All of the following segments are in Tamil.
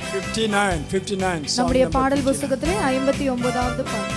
59, 59. song நம்முடைய number பாடல் 59. புஸ்தகத்திலே ஐம்பத்தி ஒன்பதாவது பாடல்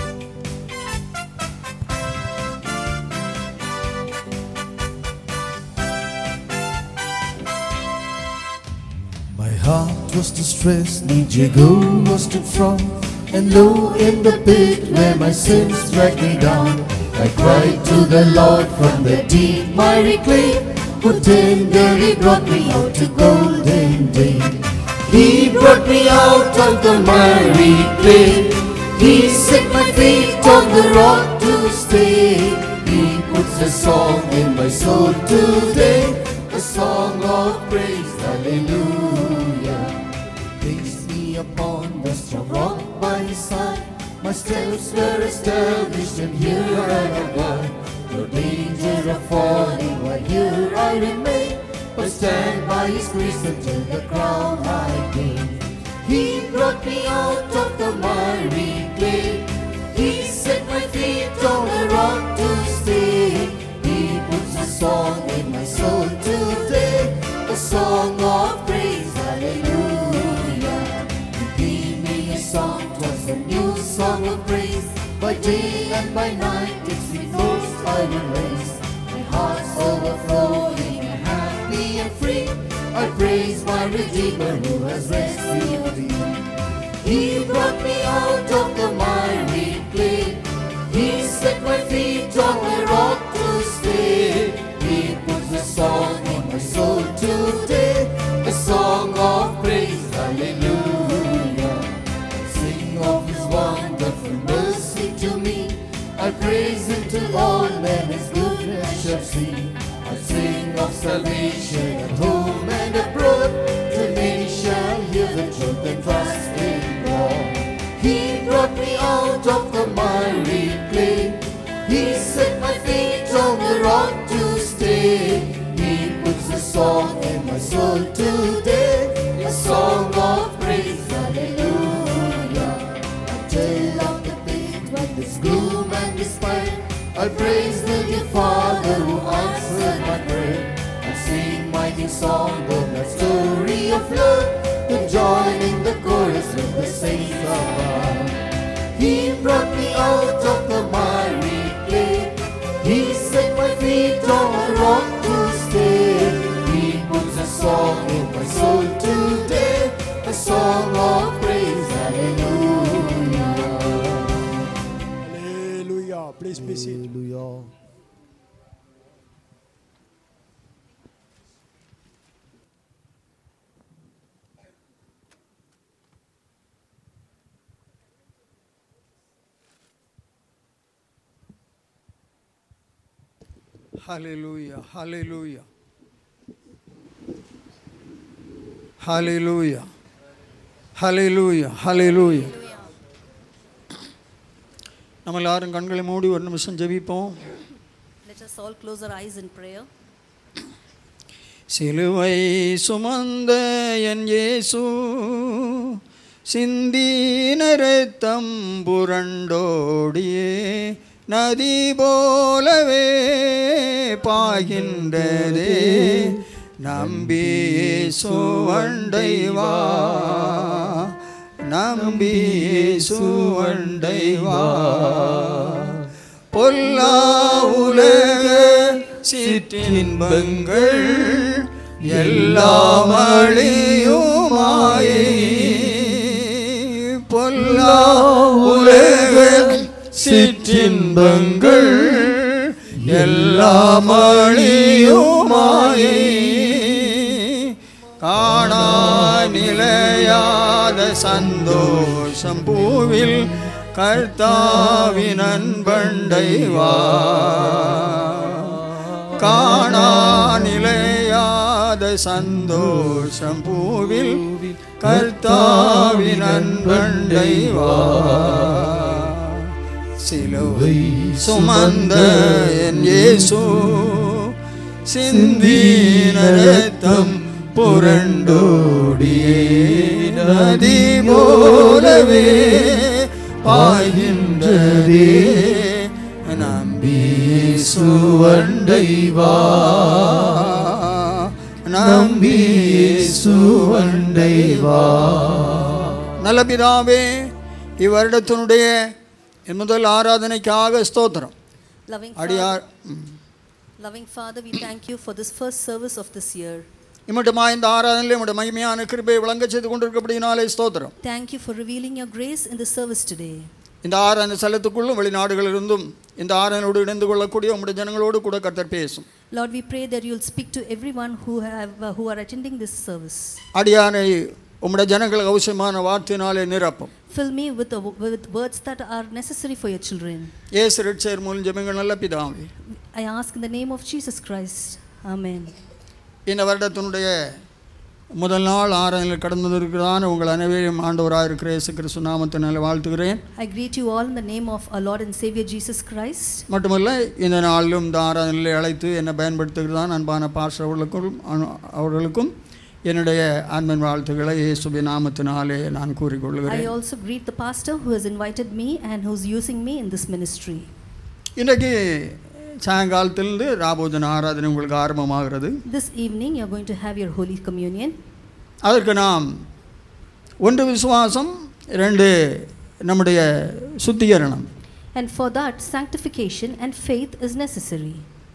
My heart was distressed, Nijago was too strong, and low in the pit where my sins dragged me down. I cried to the Lord from the deep miry clay, who tenderly brought me out to golden day. He brought me out of the miry clay. He set my feet on the rock to stay. He puts a song in my soul today, a song of praise, hallelujah. Placed me upon the strong rock by his side. My steps were established, and here I abide. No danger of falling while here I remain. But stand by his grace until the crown I gain. He brought me out of the miry clay. He set my feet on the rock to stay. He puts a song in my soul today, a song of praise, hallelujah. He gave me a song, twas a new song of praise. By day and by night, its sweet notes I will raise. My heart's overflowing, and happy and free. I praise my Redeemer who has rescued me. He brought me out of the miry clay. He set my feet on the rock to stay. He puts a song in my soul today, a song of praise, hallelujah. Sing of his wonderful mercy to me. I praise him till all men his goodness shall see. I sing of salvation at home and abroad. Till many shall hear the truth and trust in God. He brought me out of the miry clay. He set my feet on the rock to stay. He puts a song in my soul today, a song of praise, hallelujah. Until of the pit when there's gloom and despair, I'll praise the dear Father who answered my prayer. I'll sing my new song of that story of love, then join in the chorus with the saints above. He brought me out of the miry clay. He set my feet on a rock to stay. He puts a song in my soul today, a song of praise, hallelujah. Hallelujah. Please be seated. Hallelujah. Hallelujah. Hallelujah. Hallelujah. Hallelujah. Hallelujah. நம்ம எல்லாரும் கண்களை மூடி ஒரு நிமிஷம் ஜெபிப்போம் Let us all close our eyes in prayer. சிலுவை சுமந்த என் இயேசு சிந்தின ரத்தம் புரண்டோடியே நதி போலவே பாய்கின்றதே நம்பி சுவண்டை வா நம்பி சுவண்டை வா பொல்லா உலக சிற்றின்பங்கள் எல்லாம் அழியுமாயே பொல்லா உலக சிற்றின்பங்கள் எல்லாம் அழியுமாயே காணா நிலையாத சந்தோஷம் பூவில் கர்த்தாவின் அன்பண்டை வா காணா நிலையாத சந்தோஷம் பூவில் கர்த்தாவின் அன்பண்டை வா சிலுவை சுமந்த என் இயேசு சிந்தின ரத்தம் புரண்டோடியே நதி போலவே பாய்கின்றதே நம்பி சுவண்டை வா நம்பி இயேசு அண்டை வா நல்ல பிதாவே இவ்வருடத்தினுடைய முதல் ஆராதனைக்காக ஸ்தோத்திரம் Loving அடியார் Father, loving Father, we thank you for this first service of this year. இம்மட்டுமா இந்த ஆராதனையில் உடைய மகிமையான கிருபையை விளங்க செய்து கொண்டிருக்கபடினாலே ஸ்தோத்திரம் Thank you for revealing your grace in the service today. இந்த ஆராதனை ஸ்தலத்துக்குள்ளும் வெளிநாடுகளிலிருந்தும் இந்த ஆராதனையோடு இணைந்து கொள்ளக்கூடிய உங்களுடைய ஜனங்களோடு கூட கர்த்தர் பேசும் Lord, we pray that you'll speak to everyone who have uh, who are attending this service. அடியானை உம்முடைய ஜனங்களுக்கு அவசியமான வார்த்தையினாலே நிரப்பும் Fill me with, the, with words that are necessary for your children. ஏசு ரிட்சேர் மூலம் ஜெபங்கள் நல்ல பிதாவே I ask in the name of Jesus Christ. Amen. இந்த வருடத்தினுடைய முதல் நாள் ஆராதனையில் கடந்து இருக்கிறதான உங்கள் அனைவரையும் ஆண்டவராக இருக்கிற இயேசு கிறிஸ்து நாமத்தினால வாழ்த்துகிறேன் I greet you all in the name of our Lord and Savior Jesus Christ. மட்டுமல்ல இந்த நாளிலும் இந்த ஆராதனையில் அழைத்து என்னை பயன்படுத்துகிறதான் அன்பான பாஸ்டர் அவர்களுக்கும் அனு- அவர்களுக்கும் என்னுடைய அன்பின் வாழ்த்துக்களை இயேசுவின் நாமத்தினாலே நான் I கூறிக்கொள்கிறேன் also greet the pastor who has invited me and who's using me in this ministry. இன்றைக்கு சாயங்காலத்திலிருந்து ராபோஜன ஆராதனை உங்களுக்கு ஆரம்பமாகிறது This evening, you're going to have your Holy Communion. அதற்கு நாம் ஒன்று விசுவாசம் ரெண்டு நம்முடைய சுத்திகரணம் And for that, sanctification and faith is necessary.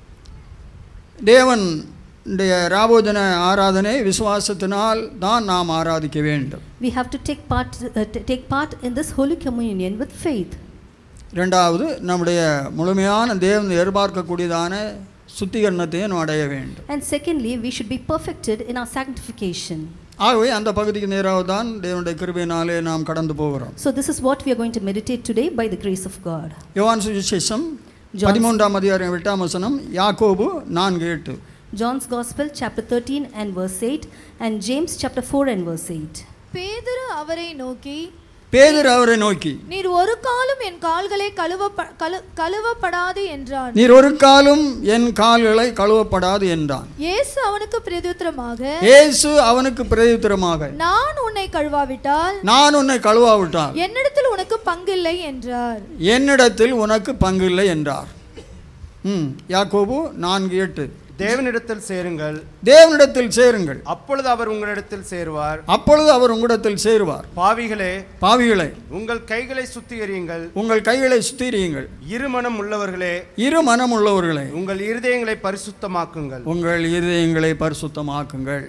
தேவன் ராபோஜன ஆராதனை விசுவாசத்தினால் தான் நாம் ஆராதிக்க வேண்டும் We have to take part, uh, t- take part in this Holy Communion with faith. ரெண்டாவது நம்முடைய முழுமையான தேவன் எதிர்பார்க்கக்கூடியதான சுத்திகரணத்தையும் நாம் அடைய வேண்டும் And secondly, we should be perfected in our sanctification. ஆகவே அந்த பகுதிக்கு நேராக தான் தேவனுடைய கிருபையினாலே நாம் கடந்து போகிறோம் So, this is what we are going to meditate today by the grace of God. யோவான் சுவிசேஷம் John's- பதிமூன்றாம் அதிகாரம் எட்டாம் வசனம் யாக்கோபு நான்கு எட்டு John's Gospel, chapter 13 and verse 8, and James, chapter 4 and verse 8. பேதுரு அவரை நோக்கி பேதர் அவரை நோக்கி நீர் ஒரு காலும் என் கால்களை கழுவ கழு கழுவப்படாது என்றான் நீர் ஒரு காலும் என் கால்களை கழுவப்படாது என்றான் இயேசு அவனுக்கு பிரதியுத்தரமாக இயேசு அவனுக்கு பிரதித்திரமாக நான் உன்னை கழுவாவிட்டால் நான் உன்னை கழுவாவிட்டால் என்னிடத்தில் உனக்கு பங்கில்லை என்றார் என்னிடத்தில் உனக்கு பங்கில்லை என்றார் ம் யாக்கோபு நான்கு எட்டு தேவனிடத்தில் சேருங்கள் தேவனிடத்தில் சேருங்கள் அப்பொழுது அவர் உங்களிடத்தில் சேருவார் அப்பொழுது அவர் உங்களிடத்தில் சேருவார் பாவிகளே பாவிகளை உங்கள் கைகளை சுத்திகரியுங்கள் உங்கள் கைகளை சுத்திரியுங்கள் இருமனம் உள்ளவர்களே இரு மனம் உள்ளவர்களே உங்கள் இருதயங்களை பரிசுத்தமாக்குங்கள் உங்கள் இதயங்களை பரிசுத்தமாக்குங்கள்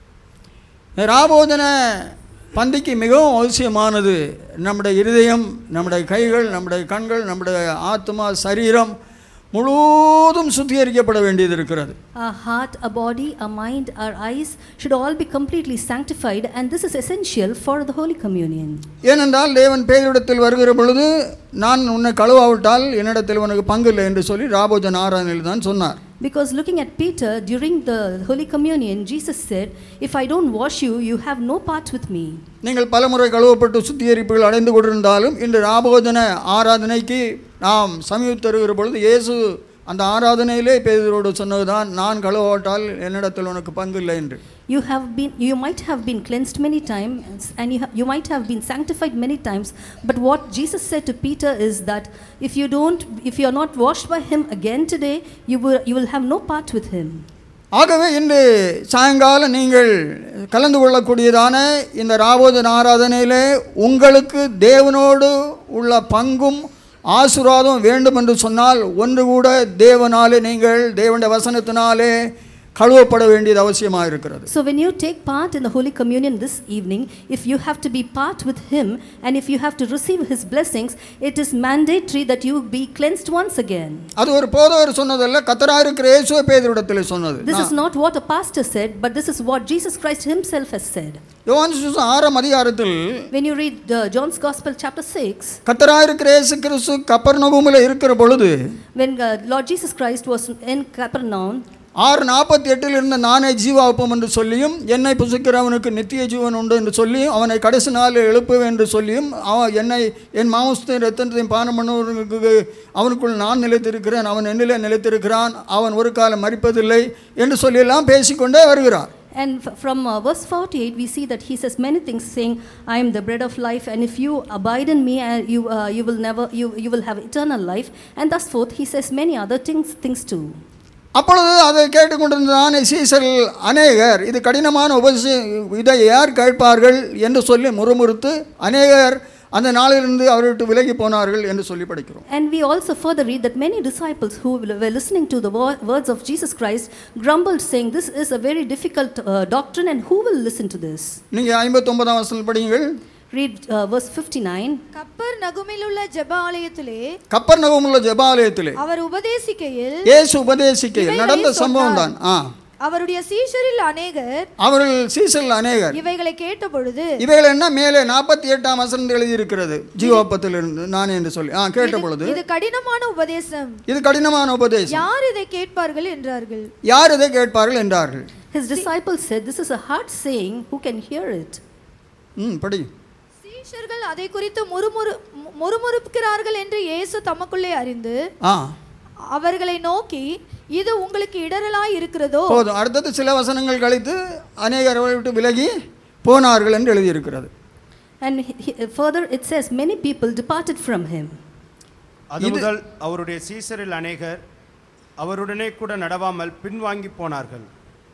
ராபோதன பந்திக்கு மிகவும் அவசியமானது நம்முடைய இருதயம் நம்முடைய கைகள் நம்முடைய கண்கள் நம்முடைய ஆத்மா சரீரம் முழுவதும் சுத்திகரிக்கப்பட வேண்டியது இருக்கிறது Our heart, our body, our mind, our eyes should all be completely sanctified, and this is essential for the Holy Communion. ஏனென்றால் தேவன் பேரிடத்தில் வருகிற பொழுது நான் உன்னை கழுவாவிட்டால் என்னிடத்தில் உனக்கு பங்கு இல்லை என்று சொல்லி ராபோஜன் ஆராதனையில் தான் சொன்னார் Because looking at Peter during the Holy Communion, Jesus said, If I don't wash you, you have no part with me. நீங்கள் பலமுறை கழுவப்பட்டு சுத்திகரிப்புகள் அடைந்து கொண்டிருந்தாலும் இன்று ராபோஜன ஆராதனைக்கு நாம் சமீபத்தருகிற பொழுது இயேசு அந்த ஆராதனையிலே பேதரோடு சொன்னதுதான் நான் கழுவாட்டால் என்னிடத்தில் உனக்கு பங்கு இல்லை என்று You have been, you might have been cleansed many times, and you, ha- you might have been sanctified many times. But what Jesus said to Peter is that if you don't, if you are not washed by Him again today, you will, you will have no part with Him. ஆகவே இன்று சாயங்காலம் நீங்கள் கலந்து கொள்ளக்கூடியதான இந்த ராபோஜன ஆராதனையிலே உங்களுக்கு தேவனோடு உள்ள பங்கும் ஆசீர்வாதம் வேண்டும் என்று சொன்னால் ஒன்று கூட தேவனாலே நீங்கள் தேவனுடைய வசனத்தினாலே கழுவப்பட வேண்டியது அவசியமாக இருக்கிறது So when you take part in the Holy Communion this evening, if you have to be part with Him and if you have to receive His blessings, it is mandatory that you be cleansed once again. அது ஒரு போதவர் சொன்னதல்ல கத்தராக இருக்கிற இயேசுவ பேதரிடத்தில் சொன்னது This is not what a pastor said, but this is what Jesus Christ Himself has said. யோவான் சுவிசேஷம் ஆறாம் அதிகாரத்தில் When you read uh, John's Gospel, chapter 6, கத்தராக இருக்கிற இயேசு கிறிஸ்து கப்பர்நகூமில் இருக்கிற பொழுது when uh, Lord Jesus Christ was in Capernaum, ஆறு நாற்பத்தி எட்டில் இருந்த நானே ஜீவாப்பம் என்று சொல்லியும் என்னை புசிக்கிறவனுக்கு நித்திய ஜீவன் உண்டு என்று சொல்லியும் அவனை கடைசி நாளில் எழுப்புவேன் என்று சொல்லியும் அவன் என்னை என் மாம்சத்தையும் ரத்தனத்தையும் பானம் பண்ணுவதற்கு அவனுக்குள் நான் நிலைத்திருக்கிறேன் அவன் என்னிலே நிலைத்திருக்கிறான் அவன் ஒரு காலம் மறிப்பதில்லை என்று சொல்லியெல்லாம் பேசிக்கொண்டே வருகிறார் And f- from uh, verse 48, we see that he says many things, saying, "I am the bread of life, and if you abide in me, uh, you uh, you will never you you will have eternal life." And thus forth, he says many other things things too. அப்பொழுது அதை கேட்டுக்கொண்டிருந்தான் சீசரில் அநேகர் இது கடினமான உபதேச இதை யார் கேட்பார்கள் என்று சொல்லி முறுமுறுத்து அநேகர் அந்த நாளிலிருந்து அவரை விட்டு விலகி போனார்கள் என்று சொல்லி படிக்கிறோம் And we also further read that many disciples who were listening to the wo- words of Jesus Christ grumbled, saying, This is a very difficult uh, doctrine, and who will listen to this? நீங்கள் ஐம்பத்தொன்பதாம் வசனம் படியுங்கள் Read uh, verse 59. கப்பர் நகுமிலுள்ள ஜெப ஆலயத்திலே கப்பர் நகமுள்ள ஜெபாலயத்திலே அவர் உபதேசிக்கையில் இயேசு உபதேசிக்கையில் நடந்த சம்பவம் தான் ஆ அவருடைய சீஷரில் அநேகர் அவர்கள் சீசரில் அநேகர் இவைகளை கேட்டபொழுது இவைகள் என்ன மேலே நாற்பத்தி எட்டாம் வசனம் எழுதியிருக்கிறது ஜீவாப்பத்திலிருந்து நான் என்று சொல்லி ஆ கேட்ட பொழுது இது கடினமான உபதேசம் இது கடினமான உபதேசம் யார் இதை கேட்பார்கள் என்றார்கள் யார் இதை கேட்பார்கள் என்றார்கள் His disciples said, This is a hard saying, who can hear it? ம் படி சீஷர்கள் அதை குறித்து முறுமுறு மு- முறுமுறுக்கிறார்கள் என்று இயேசு தமக்குள்ளே அறிந்து ஆ அவர்களை நோக்கி இது உங்களுக்கு இடரலாய் இருக்கிறதோ போதும் அடுத்தது சில வசனங்கள் கழித்து அநேகர் அவரை விட்டு விலகி போனார்கள் என்று எழுதியிருக்கிறது And he- he- further it says, Many people departed from him. அது முதல் அவருடைய சீசரில் அநேகர் அவருடனே கூட நடவாமல் பின்வாங்கி போனார்கள்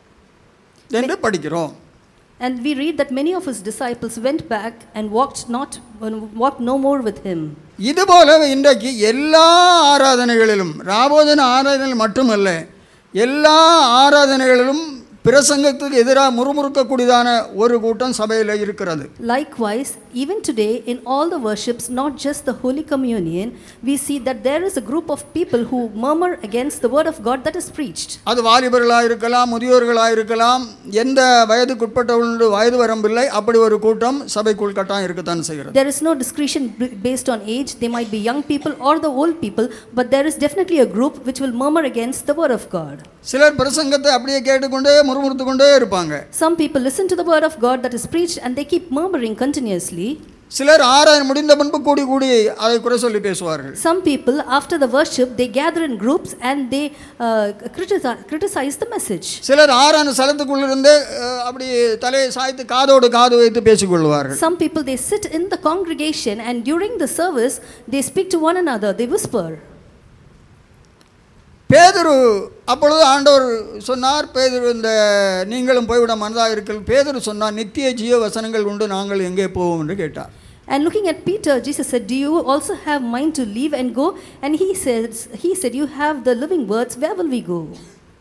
என்று படிக்கிறோம் And we read that many of his disciples went back and walked not walked no more with him. இதுபோல இன்றைக்கு எல்லா ஆராதனைகளிலும் ராபோதன ஆராதனை மட்டுமல்ல எல்லா ஆராதனைகளிலும் பிரசங்கத்துக்கு எதிராக முறுமுறுக்கக்கூடியதான ஒரு கூட்டம் சபையில் இருக்கிறது Likewise, even today in all the worships, not just the Holy Communion, we see that there is a group of people who murmur against the word of God that is preached. அது வாலிபர்களாக இருக்கலாம் முதியோர்களாக இருக்கலாம் எந்த வயதுக்குட்பட்டவர்களுடைய வயது வரம்பில்லை அப்படி ஒரு கூட்டம் சபைக்குள் கட்டாயம் இருக்கத்தான் செய்கிறது There is no discretion b- based on age. They might be young people or the old people, but there is definitely a group which will murmur against the word of God. சிலர் பிரசங்கத்தை அப்படியே கேட்டுக்கொண்டே முறுமுறுத்து கொண்டே இருப்பாங்க Some people listen to the word of God that is preached and they keep murmuring continuously. சிலர் ஆராதனை முடிந்த முன்பு கூடி கூடி அதை குறை சொல்லி பேசுவார்கள் Some people, after the worship, they gather in groups and they uh, criticize, criticize the message. சிலர் ஆறான ஸ்தலத்துக்குள்ளிருந்தே அஹ், அப்படி தலையை சாய்த்து காதோடு காது வைத்து பேசிக்கொள்வார்கள் Some people, they sit in the congregation and during the service, they speak to one another, they whisper. பேதுரு அப்பொழுது ஆண்டவர் சொன்னார் பேதுரு இந்த நீங்களும் போய்விட மனதாக இருக்கல் பேதுரு சொன்னார் நித்திய ஜீவ வசனங்கள் உண்டு நாங்கள் எங்கே போவோம் என்று கேட்டார் And looking at Peter, Jesus said, Do you also have mind to leave and go? And he says, he said, You have the living words, where will we go?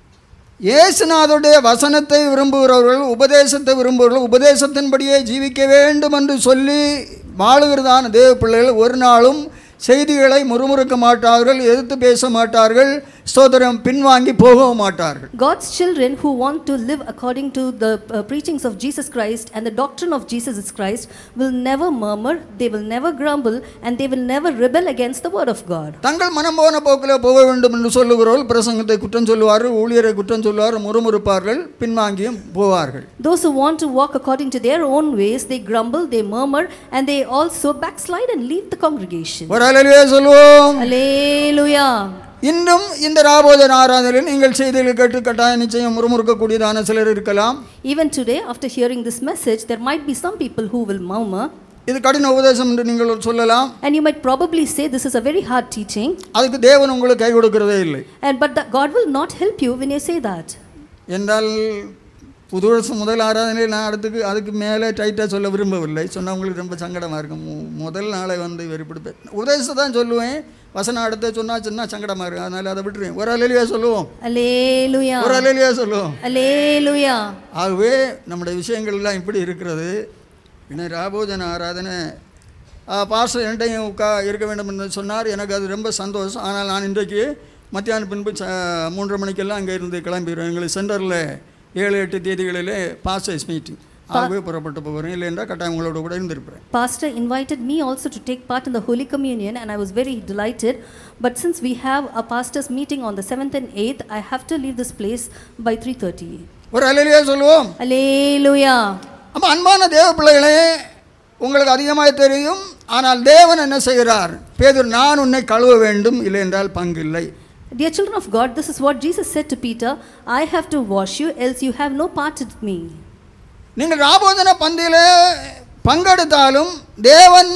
இயேசுநாதருடைய வசனத்தை விரும்புகிறவர்கள் உபதேசத்தை விரும்புகிறவர்கள் உபதேசத்தின்படியே ஜீவிக்க வேண்டும் என்று சொல்லி வாழுகிறதான தேவ பிள்ளைகள் ஒரு நாளும் செய்திகளை முறுமுறுக்க மாட்டார்கள் எதிர்த்து பேச மாட்டார்கள் ஸ்தோத்திரம் பின்வாங்கி போகவும் மாட்டார்கள் God's children who want to live according to the uh, preachings of Jesus Christ and the doctrine of Jesus Christ will never murmur, they will never grumble, and they will never rebel against the word of God. தங்கள் மனம் போன போக்கில் போக வேண்டும் என்று சொல்லுகிறவர்கள் பிரசங்கத்தை குற்றம் சொல்லுவார்கள் ஊழியரை குற்றம் சொல்லுவார்கள் முறுமுறுப்பார்கள் பின்வாங்கியும் போவார்கள் Those who want to walk according to their own ways, they grumble, they murmur, and they also backslide and leave the congregation. ஒரு அலையிலே சொல்லுவோம் Hallelujah. இன்றும் இந்த ராபோதன ஆராதனையில் நீங்கள் செய்திகள் கேட்டு கட்டாயம் நிச்சயம் முறுமுறுக்கக்கூடியதான சிலர் இருக்கலாம் Even today, after hearing this message, there might be some people who will murmur, இது கடின உபதேசம் என்று நீங்கள் சொல்லலாம் and you might probably say this is a very hard teaching, அதுக்கு தேவன் உங்களுக்கு கை கொடுக்கிறதே இல்லை and but the, God will not help you when you say that. என்றால் புது வருஷம் முதல் ஆராதனையில் நான் அடுத்துக்கு அதுக்கு மேலே டைட்டாக சொல்ல விரும்பவில்லை சொன்னால் உங்களுக்கு ரொம்ப சங்கடமாக இருக்கும் மு- முதல் நாளை வந்து வெறுப்பிடுப்பேன் உபதேசத்தை தான் சொல்லுவேன் வசனம் அடுத்த சொன்னா சொன்னால் சங்கடமாக இருக்கும் அதனால் அதை விட்டுருவேன் ஒரு அலையிலேயே சொல்லுவோம் Hallelujah. ஒரு அலையிலேயே சொல்லுவோம் Hallelujah. ஆகவே நம்முடைய விஷயங்கள் எல்லாம் இப்படி இருக்கிறது இன்னும் ராபோஜன ஆராதனை பாஸ்டர் என்கிட்டையும் உட்கா இருக்க வேண்டும் என்று சொன்னார் எனக்கு அது ரொம்ப சந்தோஷம் ஆனால் நான் இன்றைக்கு மத்தியானம் பின்பு ச- மூன்றரை மணிக்கெல்லாம் அங்கே இருந்து கிளம்பிடுவேன் எங்களுக்கு சென்டரில் ஏழு எட்டு தேதிகளிலே பாஸ்டர்ஸ் மீட்டிங் ஆகவே புறப்பட்டு போகிறேன் இல்லை என்றால் கட்டாயம் உங்களோட கூட இருந்திருப்பேன் Pastor invited me also to take part in the Holy Communion, and I was very delighted. But since we have a pastors' meeting on the 7th and 8th, I have to leave this place by 3:30. ஒரு அலையிலேயே சொல்லுவோம் Hallelujah. அப்போ அன்பான தேவ பிள்ளைகளே உங்களுக்கு அதிகமாக தெரியும் ஆனால் தேவன் என்ன செய்கிறார் பேதுரு நான் உன்னை கழுவ வேண்டும் இல்லை என்றால் பங்கு இல்லை Dear children of God, this is what Jesus said to Peter I have to wash you, else you have no part with me. நீங்கள் ராபோதன பந்தியில் பங்கெடுத்தாலும் தேவன்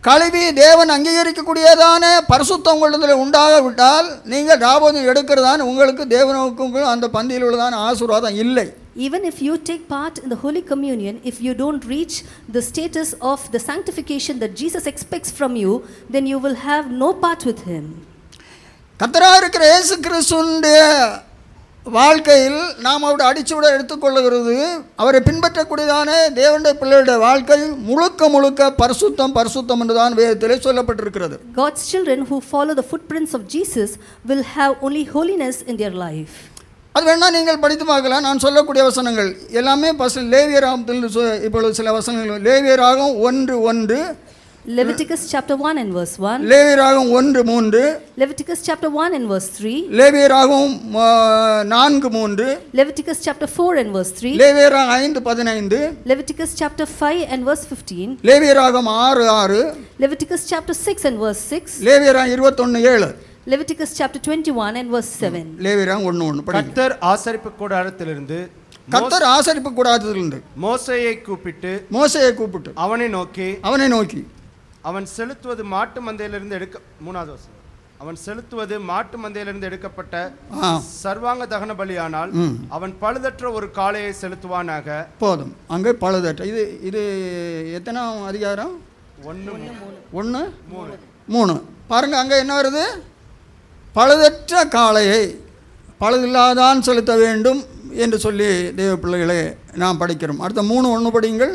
கழுவி தேவன் அங்கீகரிக்கக்கூடியதான பரிசுத்தம் உங்களிடத்தில் உண்டாகவிட்டால் நீங்கள் ராபோதம் எடுக்கிறதான உங்களுக்கு தேவனுக்கும் அந்த பந்தியில் உள்ளதான ஆசீர்வாதம் இல்லை Even if you take part in the Holy Communion, if you don't reach the status of the sanctification that Jesus expects from you, then you will have no part with Him. கத்தராக இருக்கிற இயேசு கிறிஸ்துடைய வாழ்க்கையில் நாம் அவருடைய அடிச்சுவிட எடுத்துக்கொள்ளுகிறது அவரை பின்பற்றக்கூடியதான தேவனுடைய பிள்ளையுடைய வாழ்க்கை முழுக்க முழுக்க பரிசுத்தம் பரிசுத்தம் என்றுதான் வேதத்திலே சொல்லப்பட்டிருக்கிறது God's children who follow the footprints of Jesus will have only holiness in their life. அது வேணா நீங்கள் படித்து பார்க்கலாம் நான் சொல்லக்கூடிய வசனங்கள் எல்லாமே பச லேவியராகத்தில் சொ- இப்பொழுது சில வசனங்கள் லேவியராகம் ஒன்று ஒன்று Leviticus chapter 1 and verse 1, லேவியராகம் ஒன்று மூன்று Leviticus chapter 1 and verse 3, லேவியராகவும் ஆ, நான்கு மூன்று Leviticus chapter 4 and verse 3, லேவியராகம் ஐந்து பதினைந்து Leviticus chapter 5 and verse 15, லேவியராகம் ஆறு ஆறு Leviticus chapter 6 and verse 6, லேவியராகம் இருபத்தொன்று ஏழு Leviticus chapter 21 and verse 7. லேவியராகம் ஒன்று ஒன்று படிங்க கர்த்தர் ஆசரிப்பு கூடாரத்திலிருந்து கர்த்தர் ஆசரிப்பு கூடாததிலிருந்து மோசையை கூப்பிட்டு மோசையை கூப்பிட்டு அவனை நோக்கி அவனை நோக்கி அவன் செலுத்துவது மாட்டு மந்தையிலிருந்து எடுக்க மூணாவது வசனம் அவன் செலுத்துவது மாட்டு மந்தையிலிருந்து எடுக்கப்பட்ட ஆ சர்வாங்க தகன பலியானால் ம். அவன் பழுதற்ற ஒரு காளையை செலுத்துவானாக போதும் அங்கே பழுதற்ற இது இது எத்தனாம் அதிகாரம் ஒன்று ஒன்று மூணு பாருங்க அங்கே என்ன வருது பழுதற்ற காளையை பழுதில்லாதான் செலுத்த வேண்டும் என்று சொல்லி தேவ பிள்ளைகளே நாம் படிக்கிறோம் அடுத்த மூணு ஒன்று படியுங்கள்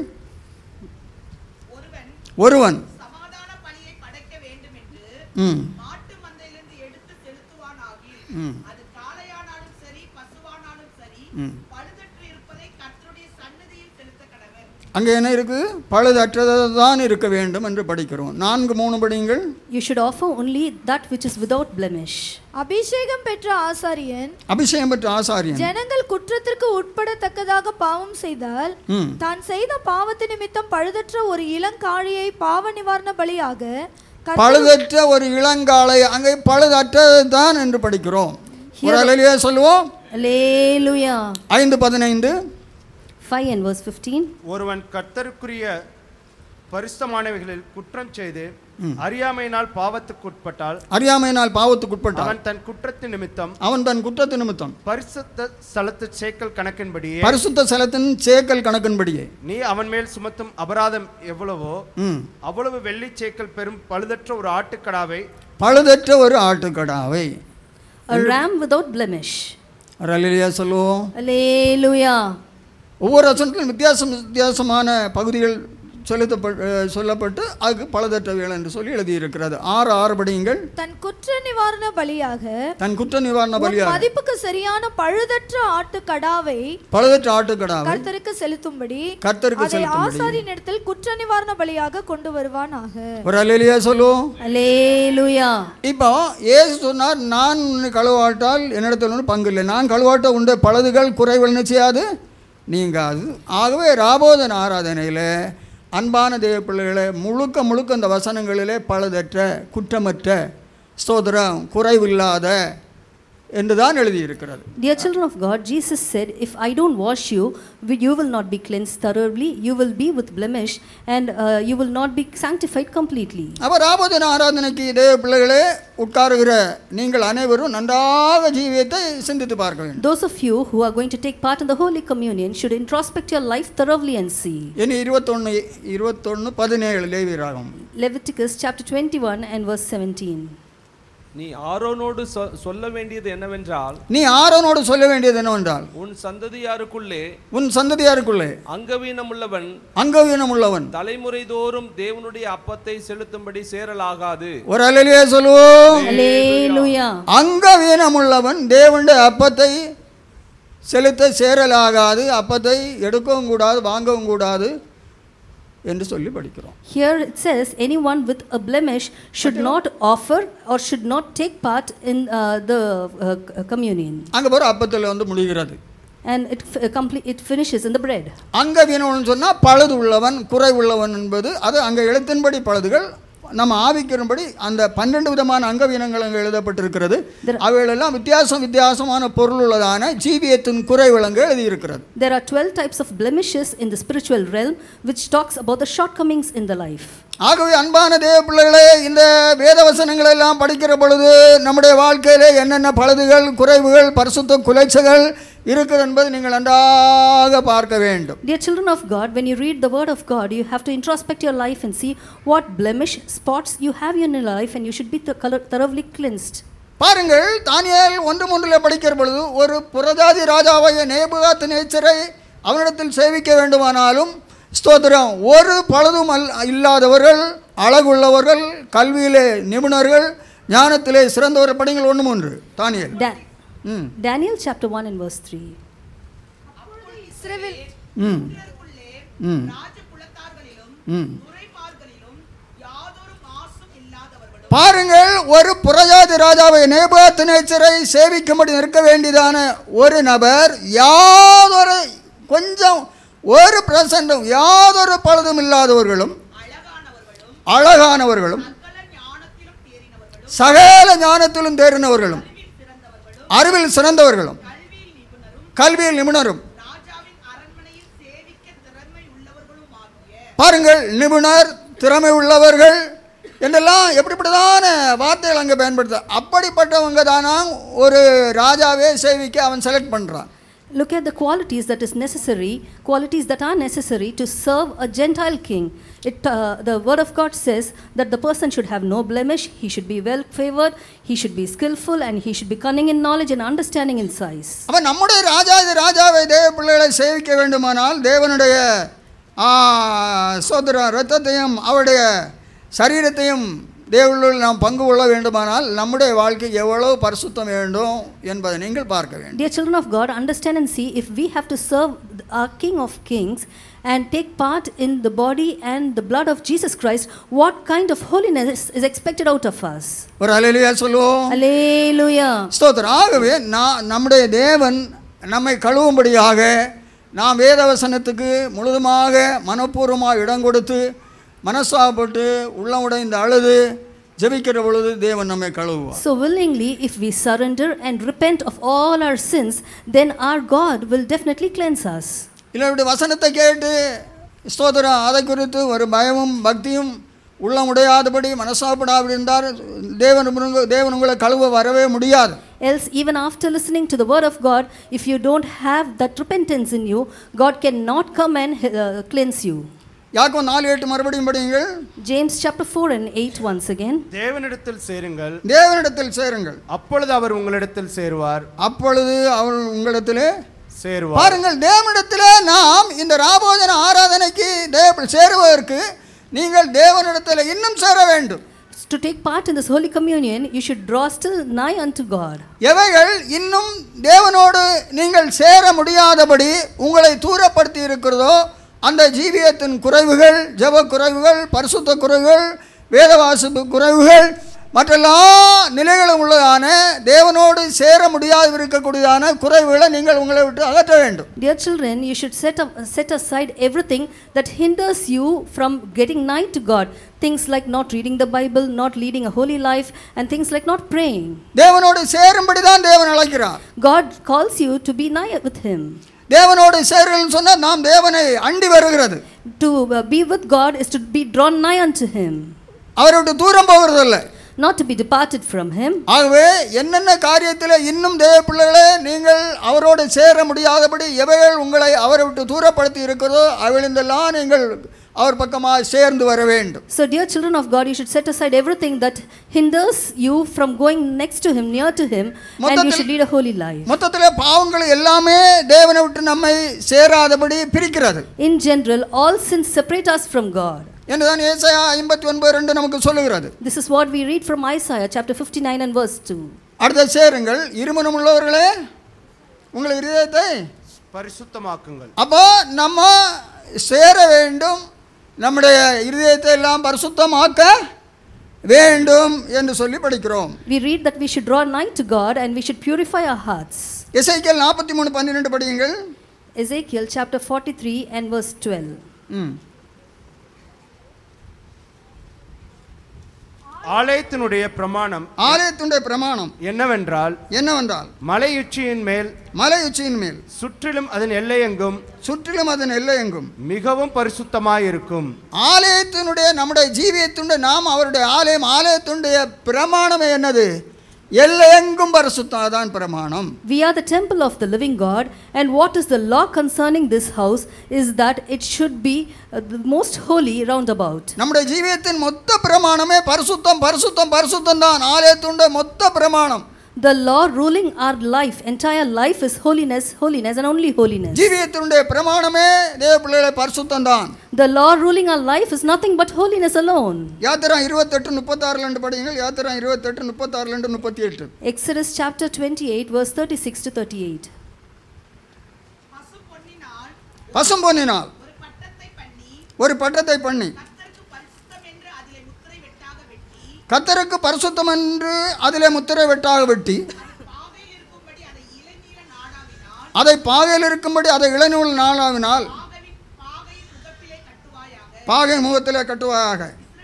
ஒருவன் சமாதான பலியை படைக்க வேண்டும் என்று ம் மாட்டு மந்தையிலிருந்து எடுத்து செலுத்துவானாகில் ம். அது காளையானாலும் சரி பசுவானாலும் சரி ம். பழுதற்று இருப்பதை கர்த்தருடைய சன்னதியில் செலுத்த கடவர் அங்கே என்ன இருக்குது பழுதற்றதாக தான் இருக்க வேண்டும் என்று படிக்கிறோம் நான்கு மூணு படியுங்கள் You should offer only that which is without blemish. அபிஷேகம் பெற்ற ஆசாரியன் அபிஷேகம் பெற்ற ஆசாரியன் ஜனங்கள் குற்றத்திற்கு உட்படத்தக்கதாக பாவம் செய்தால் ம் தான் செய்த பாவத்து நிமித்தம் பழுதற்ற ஒரு இளங்காழியை பாவ நிவாரண பலியாக கர்த்தர் பழுதற்ற ஒரு இளங்காலை அங்கே பழுதற்றது தான் என்று படிக்கிறோம் ஒரு அலையிலேயே சொல்லுவோம் Hallelujah. ஐந்து பதினைந்து 5 and verse 15. ஒருவன் கர்த்தருக்குரிய பரிசுத்தமானவைகளில் குற்றம் செய்து அறியாமையினால் பாவத்துக்கு உட்பட்டால் அறியாமையினால் பாவத்துக்குட்பட்டான் அவன் தன் குற்றத்தின் நிமித்தம் அவன் தன் குற்றத்து நிமித்தம் பரிசுத்த ஸ்தலத்து சேக்கல் கணக்கின்படியே பரிசுத்த ஸ்தலத்தின் சேக்கல் கணக்கின்படியே நீ அவன் மேல் சுமத்தும் அபராதம் எவ்வளவோ ம் அவ்வளவு வெள்ளி சேக்கல் பெரும் பழுதற்ற ஒரு ஆட்டுக்கடாவை பழுதற்ற ஒரு ஆட்டுக்கடாவை A ram without blemish. ஒரு அலையிலேயே சொல்லுவோம் Hallelujah. ஒவ்வொரு வசனத்திலும் வித்தியாசம் வித்தியாசமான பகுதிகள் செலுத்தப்பட்டு சொல்லப்பட்டு அதுக்கு பழுதற்றவைகள் என்று சொல்லி எழுதியிருக்கிறது ஆறு ஆறு படியுங்கள் தன் குற்ற நிவாரண பலியாக தன் குற்ற நிவாரண உன் பலியாக மதிப்புக்கு சரியான பழுதற்ற ஆட்டுக்கடாவை பழுதற்ற ஆட்டுக்கடாவை கர்த்தருக்கு செலுத்தும்படி கர்த்தருக்கு அதை செலுத்தும்படி ஆசாரியின் இடத்தில் குற்ற நிவாரண பலியாக கொண்டு வருவானாக ஒரு அலையிலேயே சொல்லுவோம் Hallelujah. இப்போ ஏசு சொன்னார் நான் உன்னை கழுவாட்டால் என்னிடத்தில் ஒன்றும் பங்கு இல்லை நான் கழுவாட்ட உண்ட பழுதுகள் குறைகள் நிச்சயாது நீங்காது ஆகவே ராபோதன ஆராதனையில் அன்பான தேவ பிள்ளைகளை முழுக்க முழுக்க இந்த வசனங்களிலே பழுதற்ற குற்றமற்ற ஸ்தோத்திரம் குறைவில்லாத என்று தான் எழுதியிருக்கிறது Dear children of God, Jesus said, If I don't wash you, wi- you will not be cleansed thoroughly, you will be with blemish, and uh, you will not be sanctified completely. அப்போ ராபோதன ஆராதனைக்கு தேவ பிள்ளைகளே உட்காருகிற நீங்கள் அனைவரும் நன்றாக ஜீவியத்தை சிந்தித்து பார்க்க வேண்டும் Those of you who are going to take part in the Holy Communion should introspect your life thoroughly and see. இனி இருபத்தொன்று இருபத்தொன்று பதினேழு லேவியராகும் Leviticus chapter 21 and verse 17. நீ ஆரோனோடு சொ- சொல்ல வேண்டியது என்னவென்றால் நீ ஆரோனோடு சொல்ல வேண்டியது என்னவென்றால் உன் சந்ததியாருக்குள்ளே உன் சந்ததியாருக்குள்ளே அங்கவீனமுள்ளவன் அங்கவீனம் உள்ளவன் தலைமுறை தோறும் தேவனுடைய அப்பத்தை செலுத்தும்படி சேரலாகாது ஒரு அலையிலேயே சொல்லுவோம் Hallelujah. அங்கவீனம் உள்ளவன் தேவனுடைய அப்பத்தை செலுத்த சேரலாகாது அப்பத்தை எடுக்கவும் கூடாது வாங்கவும் கூடாது என்று சொல்லி படிக்கிறோம் Here it says, anyone with a blemish should not offer or should not take part in uh, the uh, c- communion. அங்கே போகிற அப்பத்தில் வந்து முடிகிறது And it, f- uh, complete, it finishes in the bread. அங்கவீனம்னு சொன்னால் பழுது உள்ளவன் குறை உள்ளவன் என்பது அது அங்கே எழுத்தின்படி பழுதுகள் நம்ம ஆவிக்கிறபடி அந்த பன்னெண்டு விதமான அங்கவீனங்கள் அங்கே எழுதப்பட்டிருக்கிறது There- அவைகளெல்லாம் வித்தியாசம் வித்தியாசமான பொருள் உள்ளதான ஜீவியத்தின் குறைவிலங்கு எழுதியிருக்கிறது There are 12 types of blemishes in the spiritual realm which talks about the shortcomings in the life. ஆகவே அன்பான தேவ பிள்ளைகளே இந்த வேத வசனங்களை எல்லாம் படிக்கிற பொழுது நம்முடைய வாழ்க்கையிலே என்னென்ன பழுதுகள் குறைவுகள் பரிசுத்த குலைச்சல்கள் இருக்குது என்பதை நீங்கள் நன்றாக பார்க்க வேண்டும் Dear children of God, when you read the word of God, you have to introspect your life and see what blemish spots you have in your life and you should be th- thoroughly cleansed. பாருங்கள் தானியேல் ஒன்று மூன்றில் படிக்கிற பொழுது ஒரு புறஜாதி ராஜாவாகிய நேபுகாத்து நேச்சரை அவனிடத்தில் சேவிக்க வேண்டுமானாலும் ஸ்தோத்திரம் ஒரு பழுதும் அல் இல்லாதவர்கள் அழகுள்ளவர்கள் கல்வியிலே நிபுணர்கள் ஞானத்திலே சிறந்தவர் படிங்கள் ஒன்று மூன்று தானியேல் Da- ம் Daniel chapter 1 and verse 3. இஸ்ரவேல் ம் உள்ளே ம் ராஜ குலத்தார்களிலும் ம் துறைப்பார்களிலும் யாதொரு மாசும் இல்லாதவர்களும் பாருங்கள் ஒரு புறஜாதி ராஜாவை நேபாத்து நேச்சரை சேவிக்கும்படி நிற்க வேண்டியதான ஒரு நபர் யாதொரு கொஞ்சம் ஒரு பிரசன்டும் யாதொரு பழுதும் இல்லாதவர்களும் அழகானவர்களும் அழகானவர்களும் சகல ஞானத்திலும் தேறினவர்களும் சகல ஞானத்திலும் தேறினவர்களும் சிறந்தவர்களும் அறிவில் சிறந்தவர்களும் கல்வியில் நிபுணரும் கல்வியில் நிபுணரும் ராஜாவின் அரண்மனையில் சேவிக்க திறமை உள்ளவர்களும் ஆகிய பாருங்கள் நிபுணர் திறமை உள்ளவர்கள் என்றெல்லாம் எப்படிப்பட்டதான வார்த்தைகள் அங்கே பயன்படுத்த அப்படிப்பட்டவங்க தானா ஒரு ராஜாவே சேவிக்க அவன் செலக்ட் பண்ணுறான் Look at the qualities that is necessary, qualities that are necessary to serve a Gentile king. It, uh, the word of God says that the person should have no blemish, he should be well favored, he should be skillful, and he should be cunning in knowledge and understanding in size. அப்போ நம்முடைய ராஜாதி ராஜாவை தேவ பிள்ளைகளை சேவிக்க வேண்டுமானால் தேவனுடைய ஆ, சோதர ரத்தத்தையும் அவருடைய சரீரத்தையும் தேவனுள் நாம் பங்கு கொள்ள வேண்டுமானால் நம்முடைய வாழ்க்கை எவ்வளவு பரிசுத்தம் வேண்டும் என்பதை நீங்கள் பார்க்க வேண்டும் Dear children of God, understand and see if we have to serve our King of Kings and take part in the body and the blood of Jesus Christ, what kind of holiness is expected out of us? ஒரு அலையிலேயே சொல்லுவோம் Hallelujah. ஸ்தோத்திரம் ஆகவே நான் நம்முடைய தேவன் நம்மை கழுவும்படியாக நாம் வேதவசனத்துக்கு முழுதுமாக மனப்பூர்வமாக இடம் கொடுத்து மனசாப்பட்டு உள்ளம் உடைந்து அழுது ஜெபிக்கிற பொழுது தேவன் நம்மை கழுவுவார் So, willingly, if we surrender and repent of all our sins, then our God will definitely cleanse us. இல்லை இப்படி வசனத்தை கேட்டு ஸ்தோத்திரம் அதை குறித்து ஒரு பயமும் பக்தியும் உள்ளம் உடையாதபடி மனசாப்படாது இருந்தார் தேவன் உங்க- தேவன் உங்களை கழுவ வரவே முடியாது Else, even after listening to the word of God, if you don't have that repentance in you, God cannot come and uh, cleanse you. யாக்கோ நாலு எட்டு மறுபடியும் படியுங்கள் James chapter 4 and 8 once again. தேவனிடத்தில் சேருங்கள் தேவனிடத்தில் சேருங்கள் அப்பொழுது அவர் உங்களிடத்தில் சேருவார் அப்பொழுது அவர் உங்களிடத்திலே சேருவார் பாருங்கள் தேவனிடத்திலே நாம் இந்த ராபோஜன ஆராதனைக்கு தேவ சேருவதற்கு நீங்கள் தேவனிடத்தில் இன்னும் சேர வேண்டும் To take part in this Holy Communion, you should draw still nigh unto God. எவைகள் இன்னும் தேவனோடு நீங்கள் சேர முடியாதபடி உங்களை தூரப்படுத்தி இருக்கிறதோ அந்த ஜீவியத்தின் குறைவுகள் ஜெப குறைவுகள் பரிசுத்த குறைவுகள் வேதவாசிப்பு குறைவுகள் மற்றெல்லா நிலைகளும் உள்ளதான தேவனோடு சேர முடியாது இருக்கக்கூடியதான குறைவுகளை நீங்கள் உங்களை விட்டு அகற்ற வேண்டும் Dear children, you should set, up, set aside everything that hinders you from getting nigh to God. Things like not reading the Bible, not leading a holy life, and things like not praying. தேவனோடு சேரும்படி தான் தேவன் அழைக்கிறார் God calls you to be nigh with Him. தேவனோடு சேருங்கள் சொன்னால் நாம் தேவனை அண்டி வருகிறது To uh, be with God is to be drawn nigh unto Him, அவரை விட்டு தூரம் போகிறதில்லை not to be departed from Him. ஆகவே என்னென்ன காரியத்தில் இன்னும் தேவ பிள்ளைகளே நீங்கள் அவரோடு சேர முடியாதபடி எவைகள் உங்களை அவரை விட்டு தூரப்படுத்தி இருக்கிறதோ அவைகளிந்தெல்லாம் நீங்கள் அவர் பக்கமாக சேர்ந்து வர வேண்டும் So, dear children of God, you should set aside everything that hinders you from going next to Him, near to Him, and you மொத்தத்தில்- should lead a holy life. மொத்தத்தில் பாவங்கள் எல்லாமே தேவனை விட்டு நம்மை சேராதபடி பிரிக்கிறது In general, all sins separate us from God. என்றுதான் ஏசாயா ஐம்பத்தி ஒன்பது ரெண்டு நமக்கு சொல்லுகிறது This is what we read from Isaiah chapter 59 and verse 2. அடுத்த சேருங்கள் இருமனம் உள்ளவர்களே உங்கள் இதயத்தை பரிசுத்தமாக்குங்கள் அப்போ நம்ம சேர வேண்டும் நம்முடைய இருதயத்தை எல்லாம் பரிசுத்தமாக்க வேண்டும் என்று சொல்லி படிக்கிறோம் We read that we should draw nigh to God and we should purify our hearts. இசைக்கல் நாற்பத்தி மூணு பன்னிரெண்டு படியுங்கள் Ezekiel chapter 43 and verse 12. ம் ஆலயத்தினுடைய பிரமாணம் ஆலயத்தினுடைய பிரமாணம் என்னவென்றால் என்னவென்றால் மலையுச்சியின் மேல் மலை உச்சியின் மேல் சுற்றிலும் அதன் எல்லையெங்கும் சுற்றிலும் அதன் எல்லை எங்கும் மிகவும் பரிசுத்தமாயிருக்கும் ஆலயத்தினுடைய நம்முடைய ஜீவியத்தினுடைய நாம் அவருடைய ஆலயம் ஆலயத்தினுடைய பிரமாணம் என்னது எல்லையெங்கும் பரிசுத்தம் அதான் பிரமாணம் We are the temple of the living God, and what is the law concerning this house is that it should be uh, the most holy roundabout. நம்முடைய ஜீவியத்தின் மொத்த பிரமாணமே பரிசுத்தம் பரிசுத்தம் பரிசுத்தம் தான் ஆலயத்தினுடைய மொத்த பிரமாணம் The law ruling our life, entire life is holiness, holiness, and only holiness. ஜீவியத்தினுடைய பிரமாணமே தேவ பிள்ளைகளை பரிசுத்தம் தான் The law ruling our life is nothing but holiness alone. யாத்திரம் இருபத்தெட்டு முப்பத்தாறுல இருந்து படியுங்கள் யாத்திரம் இருபத்தெட்டு முப்பத்தாறுல இருந்து முப்பத்தி எட்டு Exodus chapter 28, verse 36 to 38. பசு பொன்னினால் பசும் பொன்னினால் ஒரு பட்டத்தை பண்ணி ஒரு பட்டத்தை பண்ணி கர்த்தருக்கு பரிசுத்தம் என்று அதிலே முத்திரை வெட்டாக வெட்டி கத்தருக்கு பரிசுத்தம் என்று அதிலே முத்திரை வெட்டாக வெட்டி அது பாகையில் இருக்கும்படி அதை இளநீல நாடாவினால் அதை பாகையில் இருக்கும்படி அதை இளநூல் நாளாவினால் பாகையின் முகப்பிலே கட்டுவாயாக பாகை முகத்திலே கட்டுவாயாக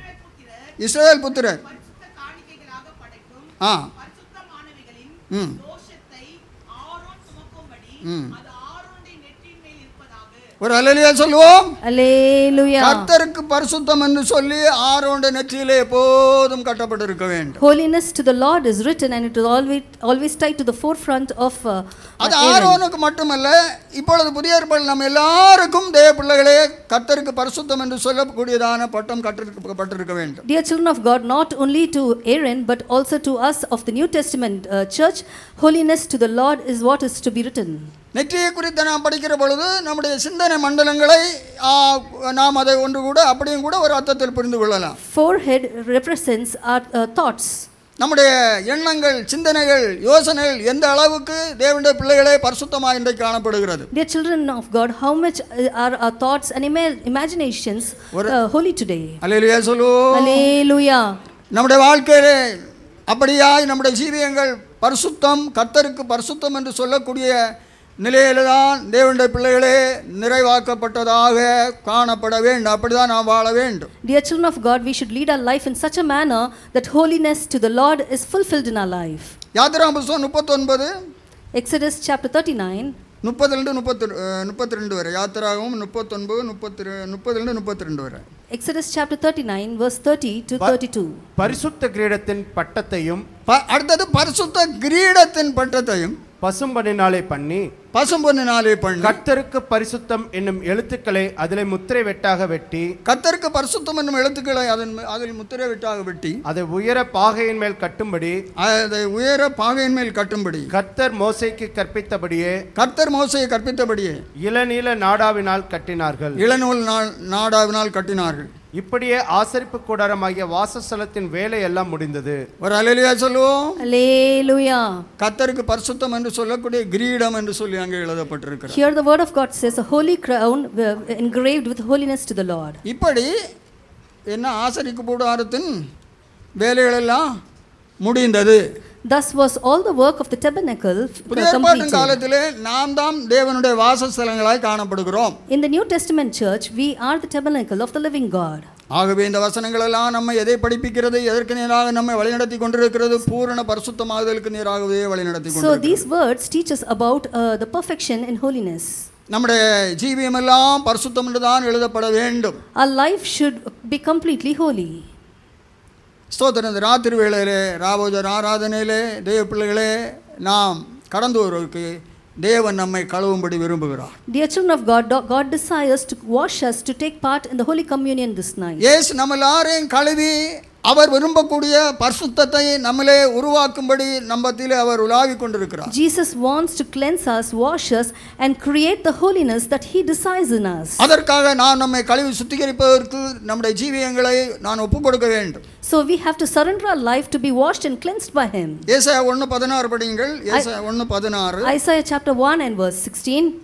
இஸ்ரவேல் புத்திரர் இஸ்ரவேல் புத்திரர் பரிசுத்த காணிக்கைகளாக படைக்கும் ஆ பரிசுத்தமானவைகளின் ம். தோஷத்தை ஆரோன் சுமக்கும்படி ம். அது ஆரோனுடைய நெற்றியின் மேல் இருப்பதாக ஒரு அலையிலே சொல்லுவோம் Alleluia. கர்த்தருக்கு பரிசுத்தம் என்று சொல்லி ஆரோண்ட நெற்றியிலே எப்போதும் கட்டப்பட்டிருக்க வேண்டும் Holiness to the Lord is written and it is always, always tied to the forefront of uh, அது Aaron. ஆரோனுக்கு மட்டுமல்ல இப்பொழுது புதிய ஏற்பாடு நம்ம எல்லாருக்கும் தேவ பிள்ளைகளே கர்த்தருக்கு பரிசுத்தம் என்று சொல்லக்கூடியதான பட்டம் கட்டிருக்கப்பட்டிருக்க வேண்டும் Dear children of God, not only to Aaron but also to us of the New Testament uh, church, holiness to the Lord is what is to be written. நெற்றியை குறித்து நாம் படிக்கிற பொழுது நம்முடைய சிந்தனை மண்டலங்களை ஆ, நாம் அதை ஒன்று கூட அப்படியும் கூட ஒரு அர்த்தத்தில் புரிந்து கொள்ளலாம் Forehead represents our uh, thoughts. நம்முடைய எண்ணங்கள் சிந்தனைகள் யோசனைகள் எந்த அளவுக்கு தேவனுடைய பிள்ளைகளே பரிசுத்தமாக இன்றைக்கு காணப்படுகிறது Dear children of God, how much uh, are our thoughts and ima- imaginations uh, holy today? அல்லையா சொல்லுவோம் Hallelujah. நம்முடைய வாழ்க்கையிலே அப்படியாய் நம்முடைய ஜீவியங்கள் பரிசுத்தம் கர்த்தருக்கு பரிசுத்தம் என்று சொல்லக்கூடிய நிலையில தான் தேவனுடைய பிள்ளைகளே நிறைவாக்கப்பட்டதாக காணப்பட வேண்டும் அப்படிதான் நாம் வாழ வேண்டும் Dear children of God, we should lead our life in such a manner that holiness to the Lord is fulfilled in our life. Yatra புஸ்தகம் முப்பத்தொன்பது Exodus chapter 39, முப்பதுலேருந்து முப்பத்தி முப்பத்தி ரெண்டு வரை யாத்திராகவும் முப்பத்தொன்பது முப்பத்தி ரெ- முப்பதுலேருந்து முப்பத்தி ரெண்டு வரை Exodus chapter 39, verse 30 to 32. பரிசுத்த கிரீடத்தின் பட்டத்தையும் ப- அடுத்தது பரிசுத்த கிரீடத்தின் பட்டத்தையும் பசும்பொன்னினாலே பண்ணி பசும்பொன்னினாலே பண்ணி கர்த்தருக்கு பரிசுத்தம் என்னும் எழுத்துக்களை அதிலே முத்திரை வெட்டாக வெட்டி கர்த்தருக்கு பரிசுத்தம் என்னும் எழுத்துக்களை அதன் மே- அதில் முத்திரை விட்டாக வெட்டி அதை உயர பாகையின் மேல் கட்டும்படி அதை உயர பாகையின் மேல் கட்டும்படி கர்த்தர் மோசைக்கு கற்பித்தபடியே கர்த்தர் மோசையை கற்பித்தபடியே இளநீல நாடாவினால் கட்டினார்கள் இளநூல் நா- நாடாவினால் கட்டினார்கள் இப்படியே ஆசரிப்பு கூடாரமாகிய வாசஸ்தலத்தின் வேலை எல்லாம் முடிந்தது ஒரு அலையிலையா சொல்லுவோம் Hallelujah. கர்த்தருக்கு பரிசுத்தம் என்று சொல்லக்கூடிய கிரீடம் என்று சொல்லி அங்கே எழுதப்பட்டிருக்கிறது Here the word of God says, a holy crown uh, engraved with holiness to the Lord. இப்படி என்ன ஆசரிக்கு கூடாரத்தின் வேலைகளெல்லாம் முடிந்தது Thus was all the work of the tabernacle uh, புதிய ஏற்பாட்டின் completed. காலத்திலே நாம் தான் தேவனுடைய வாசஸ்தலங்களாய் காணப்படுகிறோம் In the New Testament church, we are the tabernacle of the living God. ஆகவே இந்த வசனங்கள் எல்லாம் நம்ம எதை படிப்பிக்கிறது எதற்கு நேராக நம்மை வழிநடத்தி கொண்டிருக்கிறது பூரண பரிசுத்தமாகுதலுக்கு நேராகவே வழிநடத்தி So கொண்டிருக்கிறது these words teach us about uh, the perfection in holiness. நம்முடைய ஜீவியமெல்லாம் பரிசுத்தம் என்று தான் எழுதப்பட வேண்டும் Our life should be completely holy. ஸ்தோத்திரம் இந்த ராத்திரி வேளையிலே ராபோஜர் ஆராதனையிலே தேவ பிள்ளைகளே நாம் கடந்து வருவதற்கு தேவன் நம்மை கழுவும்படி விரும்புகிறார் Dear children of God, do- God desires to wash us to take part in the Holy Communion this night. இயேசு நம்ம எல்லாரையும் கழுவி அவர் விரும்பக்கூடிய பரிசுத்தத்தை நம்மளே உருவாக்கும்படி நம்மத்திலே அவர் உலாவிக் கொண்டிருக்கிறார் Jesus wants to cleanse us, wash us, and create the holiness that He desires in us. அதற்காக நான் நம்மை கழுவி சுத்திகரிப்பதற்கு நம்முடைய ஜீவியங்களை நான் ஒப்புக் கொடுக்க வேண்டும் So we have to surrender our life to be washed and cleansed by Him. ஏசாயா ஒன்று பதினாறு படியுங்கள் ஏசாயா ஒன்று பதினாறு Isaiah chapter 1 and verse 16.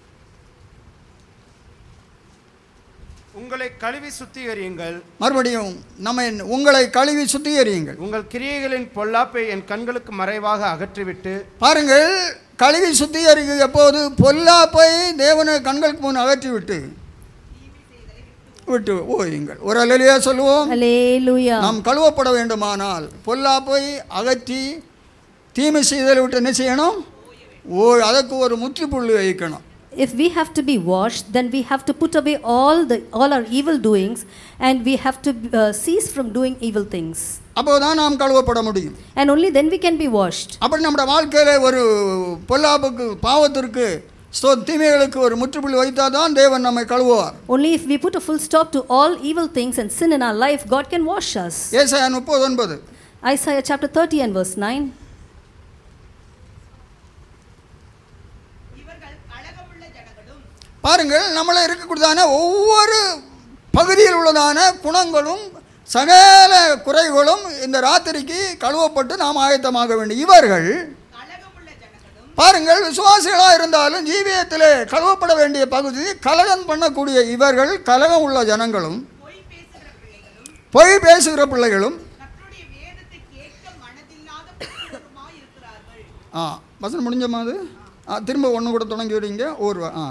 உங்களை கழுவி சுத்திகரியுங்கள் மறுபடியும் நம்ம உங்களை கழுவி சுத்திகரியுங்கள் உங்கள் கிரியைகளின் பொல்லாப்பை என் கண்களுக்கு மறைவாக அகற்றிவிட்டு பாருங்கள் கழுவி சுத்திகரிக்க எப்போது பொல்லாப்பை தேவனை கண்களுக்கு முன் அகற்றிவிட்டு விட்டு ஓயுங்கள் ஒரு அலையிலேயே சொல்லுவோம் Hallelujah. நாம் கழுவப்பட வேண்டுமானால் பொல்லாப்பை அகற்றி தீமை செய்தலை விட்டு என்ன செய்யணும் ஓ அதற்கு ஒரு முற்றுப்புள்ளி வைக்கணும் If we have to be washed, then we have to put away all the all our evil doings, and we have to uh, cease from doing evil things. அப்போதான் நாம் கழுவப்பட முடியும் And only then we can be washed. அப்படி நம்முடைய வாழ்க்கையில் ஒரு பொல்லாப்புக்கு பாவத்திற்கு ஸ்தோ தீமைகளுக்கு ஒரு முற்றுப்புள்ளி வைத்தால் தான் தேவன் நம்மை கழுவுவார் Only if we put a full stop to all evil things and sin in our life, God can wash us. ஏசாயா முப்பது ஒன்பது Isaiah chapter 30 and verse 9. பாருங்கள் நம்மள இருக்கக்கூடியதான ஒவ்வொரு பகுதியில் உள்ளதான குணங்களும் சகல குறைகளும் இந்த ராத்திரிக்கு கழுவப்பட்டு நாம் ஆயத்தமாக வேண்டும் இவர்கள் பாருங்கள் விசுவாசிகளாக இருந்தாலும் ஜீவியத்திலே கழுவப்பட வேண்டிய பகுதி கலகம் பண்ணக்கூடிய இவர்கள் கலகம் உள்ள ஜனங்களும் பொய் பேசுகிற பிள்ளைகளும் ஆ வசனம் முடிஞ்சமா அது ஆ திரும்ப ஒன்று கூட தொடங்கி விடுங்க ஒரு ஆ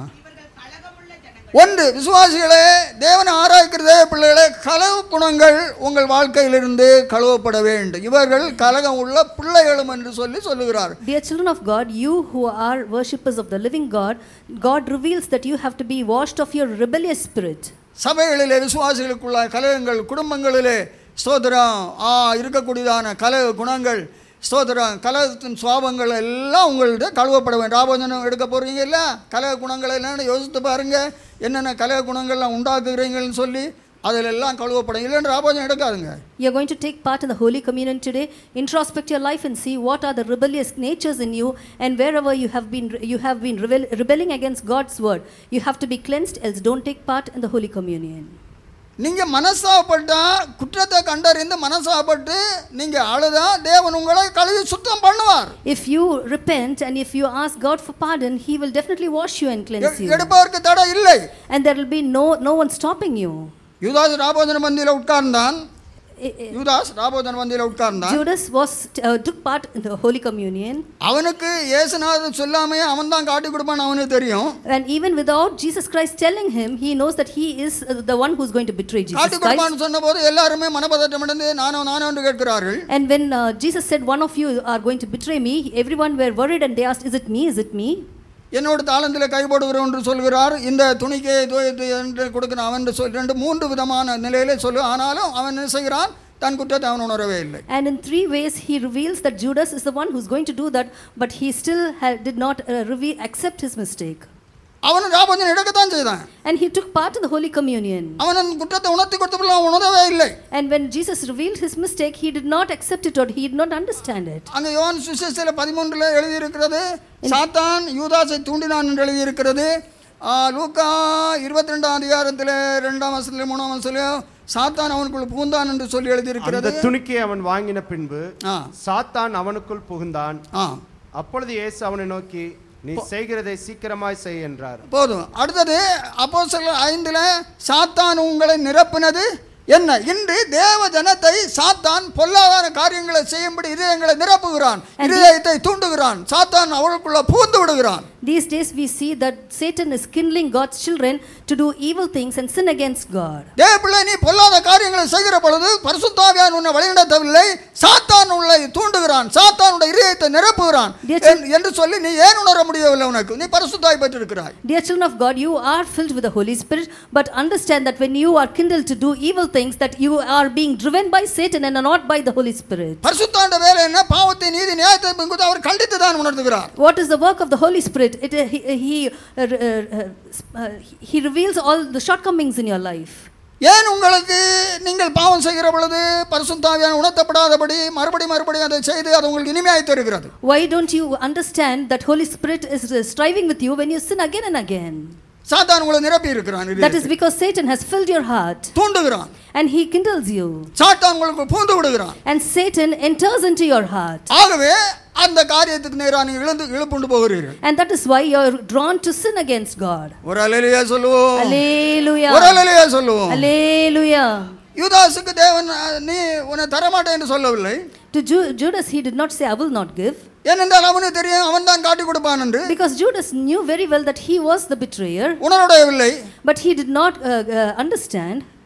ஒன்று விசுவாசிகளே தேவனை ஆராய்க்கிற தேவ பிள்ளைகளே கலவு குணங்கள் உங்கள் வாழ்க்கையிலிருந்து கழுவப்பட வேண்டும் இவர்கள் கலகம் உள்ள பிள்ளைகளும் என்று சொல்லி சொல்லுகிறார் Dear children of God, you who are worshippers of the living God, God reveals that you have to be washed of your rebellious spirit. சபைகளிலே விசுவாசிகளுக்குள்ள கலகங்கள் குடும்பங்களிலே ஸ்தோத்திரம் ஆ இருக்கக்கூடியதான கலக குணங்கள் ஸ்தோத்திரம் கலகத்தின் சுவாபங்கள் எல்லாம் உங்கள்கிட்ட கழுவப்பட வேண்டும் ராபோஜனம் எடுக்க போகிறீங்க இல்லை கலக குணங்களை எல்லாம் யோசித்து பாருங்க என்னென்ன கலக குணங்கள்லாம் உண்டாக்குகிறீங்கன்னு சொல்லி அதில் எல்லாம் கழுவப்படும் இல்லைன்னு ராபோஜனம் எடுக்காதுங்க You're going to take part in the Holy Communion today. Introspect your life and see what are the rebellious natures in you, and wherever you have been you have been rebel, rebelling against God's word, you have to be cleansed. Else, don't take part in the Holy Communion. நீங்கள் மனசாப்பட்டா குற்றத்தை கண்டறிந்து மனசாப்பட்டு நீங்கள் அழுதா தேவன் உங்களை கழுவி சுத்தம் பண்ணுவார் If you repent and if you ask God for pardon, He will definitely wash you and cleanse a- you, எடுப்பதற்கு தடை இல்லை and there will be no no one stopping you. யூதாஸ் ராபோஜன பந்தியில் உட்கார்ந்தான் I- I- யூதாஸ் ராபோஜன பந்தியில் உட்கார்ந்தான் Judas was uh, took part in the Holy Communion, அவனுக்கு இயேசுநாதர் சொல்லாமையே அவன் தான் காட்டி கொடுப்பான்னு அவனுக்கு தெரியும் and even without Jesus Christ telling him, he knows that he is uh, the one who's going to betray Jesus காட்டி Christ. கொடுப்பான்னு சொன்னபோது எல்லாருமே மனபதட்டம் அடைந்து நானோ நானோ என்று கேட்கிறார்கள் And when uh, Jesus said, One of you are going to betray me, everyone were worried and they asked, Is it me? Is it me? என்னோட தாளந்தில் கைபோடுகிறோம் என்று சொல்கிறார் இந்த துணிக்கை துவைத்து என்று கொடுக்கிறான் அவன் என்று சொல் ரெண்டு மூன்று விதமான நிலையிலே சொல்லு ஆனாலும் அவன் என்ன செய்கிறான் தன் குற்றத்தை அவன் உணரவே இல்லை And in three ways, he reveals that Judas is the one who's going to do that, but he still ha- did not uh, reveal, accept his mistake. அவன் ராபோஜன் எடுக்கத்தான் செய்தான் And he took part in the Holy Communion. அவன் அந்த குற்றத்தை உணர்த்தி கொடுத்தപ്പോൾ அவன் உணரவே இல்லை And when Jesus revealed his mistake, he did not accept it or he did not understand it. அங்கே யோவான் சுசேசில பதிமூன்றில் எழுதியிருக்கிறது சாத்தான் யூதாசை தூண்டினான் என்று எழுதியிருக்கிறது ஆ, லூக்கா இருபத்தி ரெண்டாம் அதிகாரத்தில் ரெண்டாம் வசதியில் மூணாம் வசதிலையும் சாத்தான் அவனுக்குள் புகுந்தான் என்று சொல்லி எழுதியிருக்கிறது அந்த துணிக்கை அவன் வாங்கின பின்பு ஆ சாத்தான் அவனுக்குள் புகுந்தான் ஆ அப்பொழுது இயேசு அவனை நோக்கி நீ செய்கிறதை சீக்கிரமாய் செய் என்றார் போதும் அடுத்தது அப்போ சில ஐந்தில் சாத்தான் உங்களை நிரப்பினது என்ன இன்று தேவ ஜனத்தை சாத்தான் பொல்லாதான காரியங்களை செய்யும்படி இதயங்களை நிரப்புகிறான் இதயத்தை தூண்டுகிறான் சாத்தான் அவளுக்குள்ள புகுந்து விடுகிறான் These days, we see that Satan is kindling God's children to do evil things and sin against God. தேவ பிள்ளை நீ பொல்லாத காரியங்களை செய்கிற பொழுது பரிசுத்தாவியான் உன்னை வழிநடத்தவில்லை சாத்தான் உன்னை தூண்டுகிறான் சாத்தானுடைய இதயத்தை நிரப்புகிறான் Dear என்- என்று சொல்லி நீ ஏன் உணர முடியவில்லை உனக்கு நீ பரிசுத்தாய் பெற்றிருக்கிறாய் Dear children of God, you are filled with the Holy Spirit, but understand that when you are kindled to do evil things, that you are being driven by Satan and not by the Holy Spirit. பரிசுத்தாண்ட வேலை என்ன பாவத்தை நீதி நியாயத்தை குறித்து அவர் கண்டித்து தான் உணர்த்துகிறார் What is the work of the Holy Spirit? It, uh, he, he, uh, uh, uh, he reveals all the shortcomings in your life. ஏன் உங்களுக்கு நீங்கள் பாவம் செய்கிற பொழுது பரிசுத்தாவியான உணர்த்தப்படாதபடி மறுபடி மறுபடியும் அதை செய்து அது உங்களுக்கு இனிமையாய் தருகிறது Why don't you understand that Holy Spirit is uh, striving with you when you sin again and again? சாத்தான் உங்களை நிரப்பி இருக்கிறான் That is because Satan has filled your heart தூண்டுகிறான் and he kindles you. சாத்தான் உங்களுக்கு பூந்து விடுகிறான் And Satan enters into your heart. ஆகவே அந்த காரியத்துக்கு நேராக நீங்கள் இழுந்து இழுப்புண்டு போகிறீர்கள் And that is why you are drawn to sin against God. ஒரு அலையிலேயே சொல்லுவோம் ஒரு Hallelujah. அலையிலேயே சொல்லுவோம் Hallelujah. யூதாசுக்கு தேவன் அஹ், நீ உன்னை தரமாட்டேன் என்று சொல்லவில்லை To Ju- Judas, he did not say, I will not give. ஏனென்றால் அவனுக்கு தெரியும் அவன் தான் காட்டி கொடுப்பான் என்று Because Judas knew very well that he was the betrayer, உணர்வுடையவில்லை but he did not uh, uh, understand.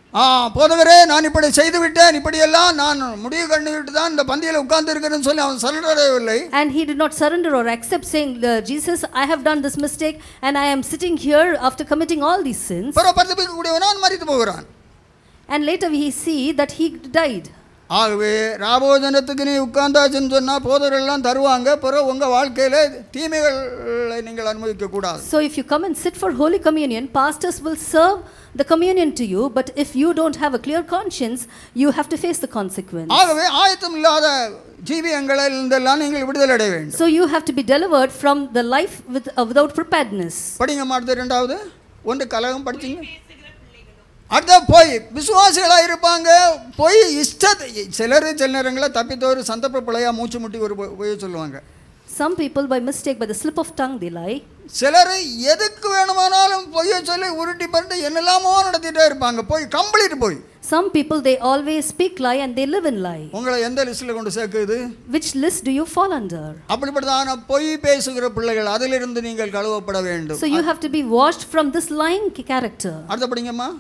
ஆ போதகரே நான் இப்படி செய்து விட்டேன் இப்படியெல்லாம் நான் முடிவு கண்டுவிட்டு தான் இந்த பந்தியில் உட்கார்ந்து இருக்கிறேன்னு சொல்லி அவன் சரண்டடையவில்லை And he did not surrender or accept, saying, "Uh, Jesus, I have done this mistake and I am sitting here after committing all these sins. பிற பரிதபிக்கக்கூடியவனான் மறித்து போகிறான் And later we see that he died. ஆகவே ராபோஜனத்துக்கு நீ உட்கார்ந்தாச்சுன்னு சொன்னால் போதரெல்லாம் தருவாங்க பிறகு உங்கள் வாழ்க்கையில் தீமைகளை நீங்கள் அனுபவிக்கக்கூடாது So if you come and sit for Holy Communion, pastors will serve the communion to you, but if you don't have a clear conscience, you have to face the consequence. ஆகவே ஆயத்தம் இல்லாத ஜீவியங்களில் இருந்தெல்லாம் நீங்கள் விடுதலை அடைய வேண்டும் So you have to be delivered from the life with, uh, without preparedness. படிங்க மாடுது ரெண்டாவது ஒன்று கலகம் படிச்சிங்க அடுத்த போய் விசுவாசிகளாக இருப்பாங்க போய் இஷ்டத்தை சிலர் சில நேரங்களில் தப்பித்தவர் சந்தர்ப்ப பிள்ளையா மூச்சு முட்டி ஒரு பொ- பொய்யை சொல்லுவாங்க Some people, by mistake, by the slip of tongue, they lie. சிலர் எதுக்கு வேணுமானாலும் பொய்யை சொல்லி உருட்டி பரட்டி என்னெல்லாமோ நடத்திட்டே இருப்பாங்க போய் கம்ப்ளீட் போய் Some people, they always speak lie and they live in lie. உங்களை எந்த லிஸ்ட்டில் கொண்டு சேர்க்குது Which list do you fall under? அப்படிப்பட்டதான பொய் பேசுகிற பிள்ளைகள் அதிலிருந்து நீங்கள் கழுவப்பட வேண்டும் So you have to be washed from this lying character. அடுத்த படிங்கம்மா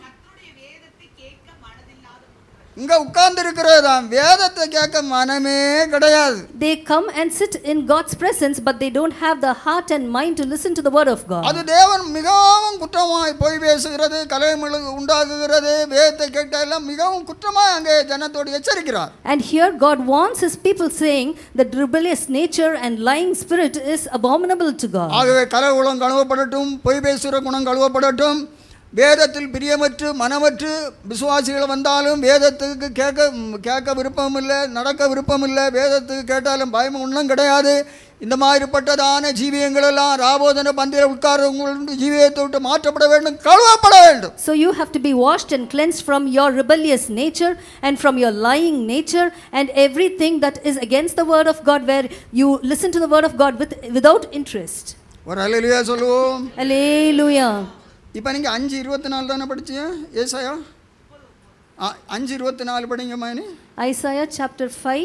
இங்க உட்கார்ந்து இருக்கிறதான் வேதத்தை கேட்க மனமே கிடையாது They come and sit in God's presence, but they don't have the heart and mind to listen to the word of அது God. தேவன் மிகவும் குற்றமாய் பொய் பேசுகிறது கலைமொழி உண்டாகுகிறது வேதத்தை கேட்ட எல்லாம் மிகவும் குற்றமாய் அங்கே ஜனத்தோடு எச்சரிக்கிறார் And here God warns his people, saying that rebellious nature and lying spirit is abominable to God. ஆகவே கலை குணம் கழுவப்படட்டும் பொய் பேசுகிற குணம் கழுவப்படட்டும் வேதத்தில் பிரியமற்று மனமற்று விசுவாசிகள் வந்தாலும் வேதத்துக்கு கேட்க கேட்க விருப்பம் இல்லை நடக்க விருப்பம் இல்லை வேதத்துக்கு கேட்டாலும் பயம் ஒன்றும் கிடையாது இந்த மாதிரிப்பட்டதான ஜீவியங்களெல்லாம் ராபோதன பந்தியில் உட்கார்றவங்களுடைய ஜீவியத்தை விட்டு மாற்றப்பட வேண்டும் கழுவப்பட வேண்டும் So you have to be washed and cleansed from your rebellious nature and from your lying nature and everything that is against the word of God, where you listen to the word of God with, without interest. ஒரு அலையிலேயே சொல்லுவோம் Hallelujah. இப்போ நீங்கள் அஞ்சு இருபத்தி நாலு தானே படிச்சீங்க ஏசாயா ஆ, அஞ்சு இருபத்தி நாலு படிங்க மாயனி Isaiah chapter 5.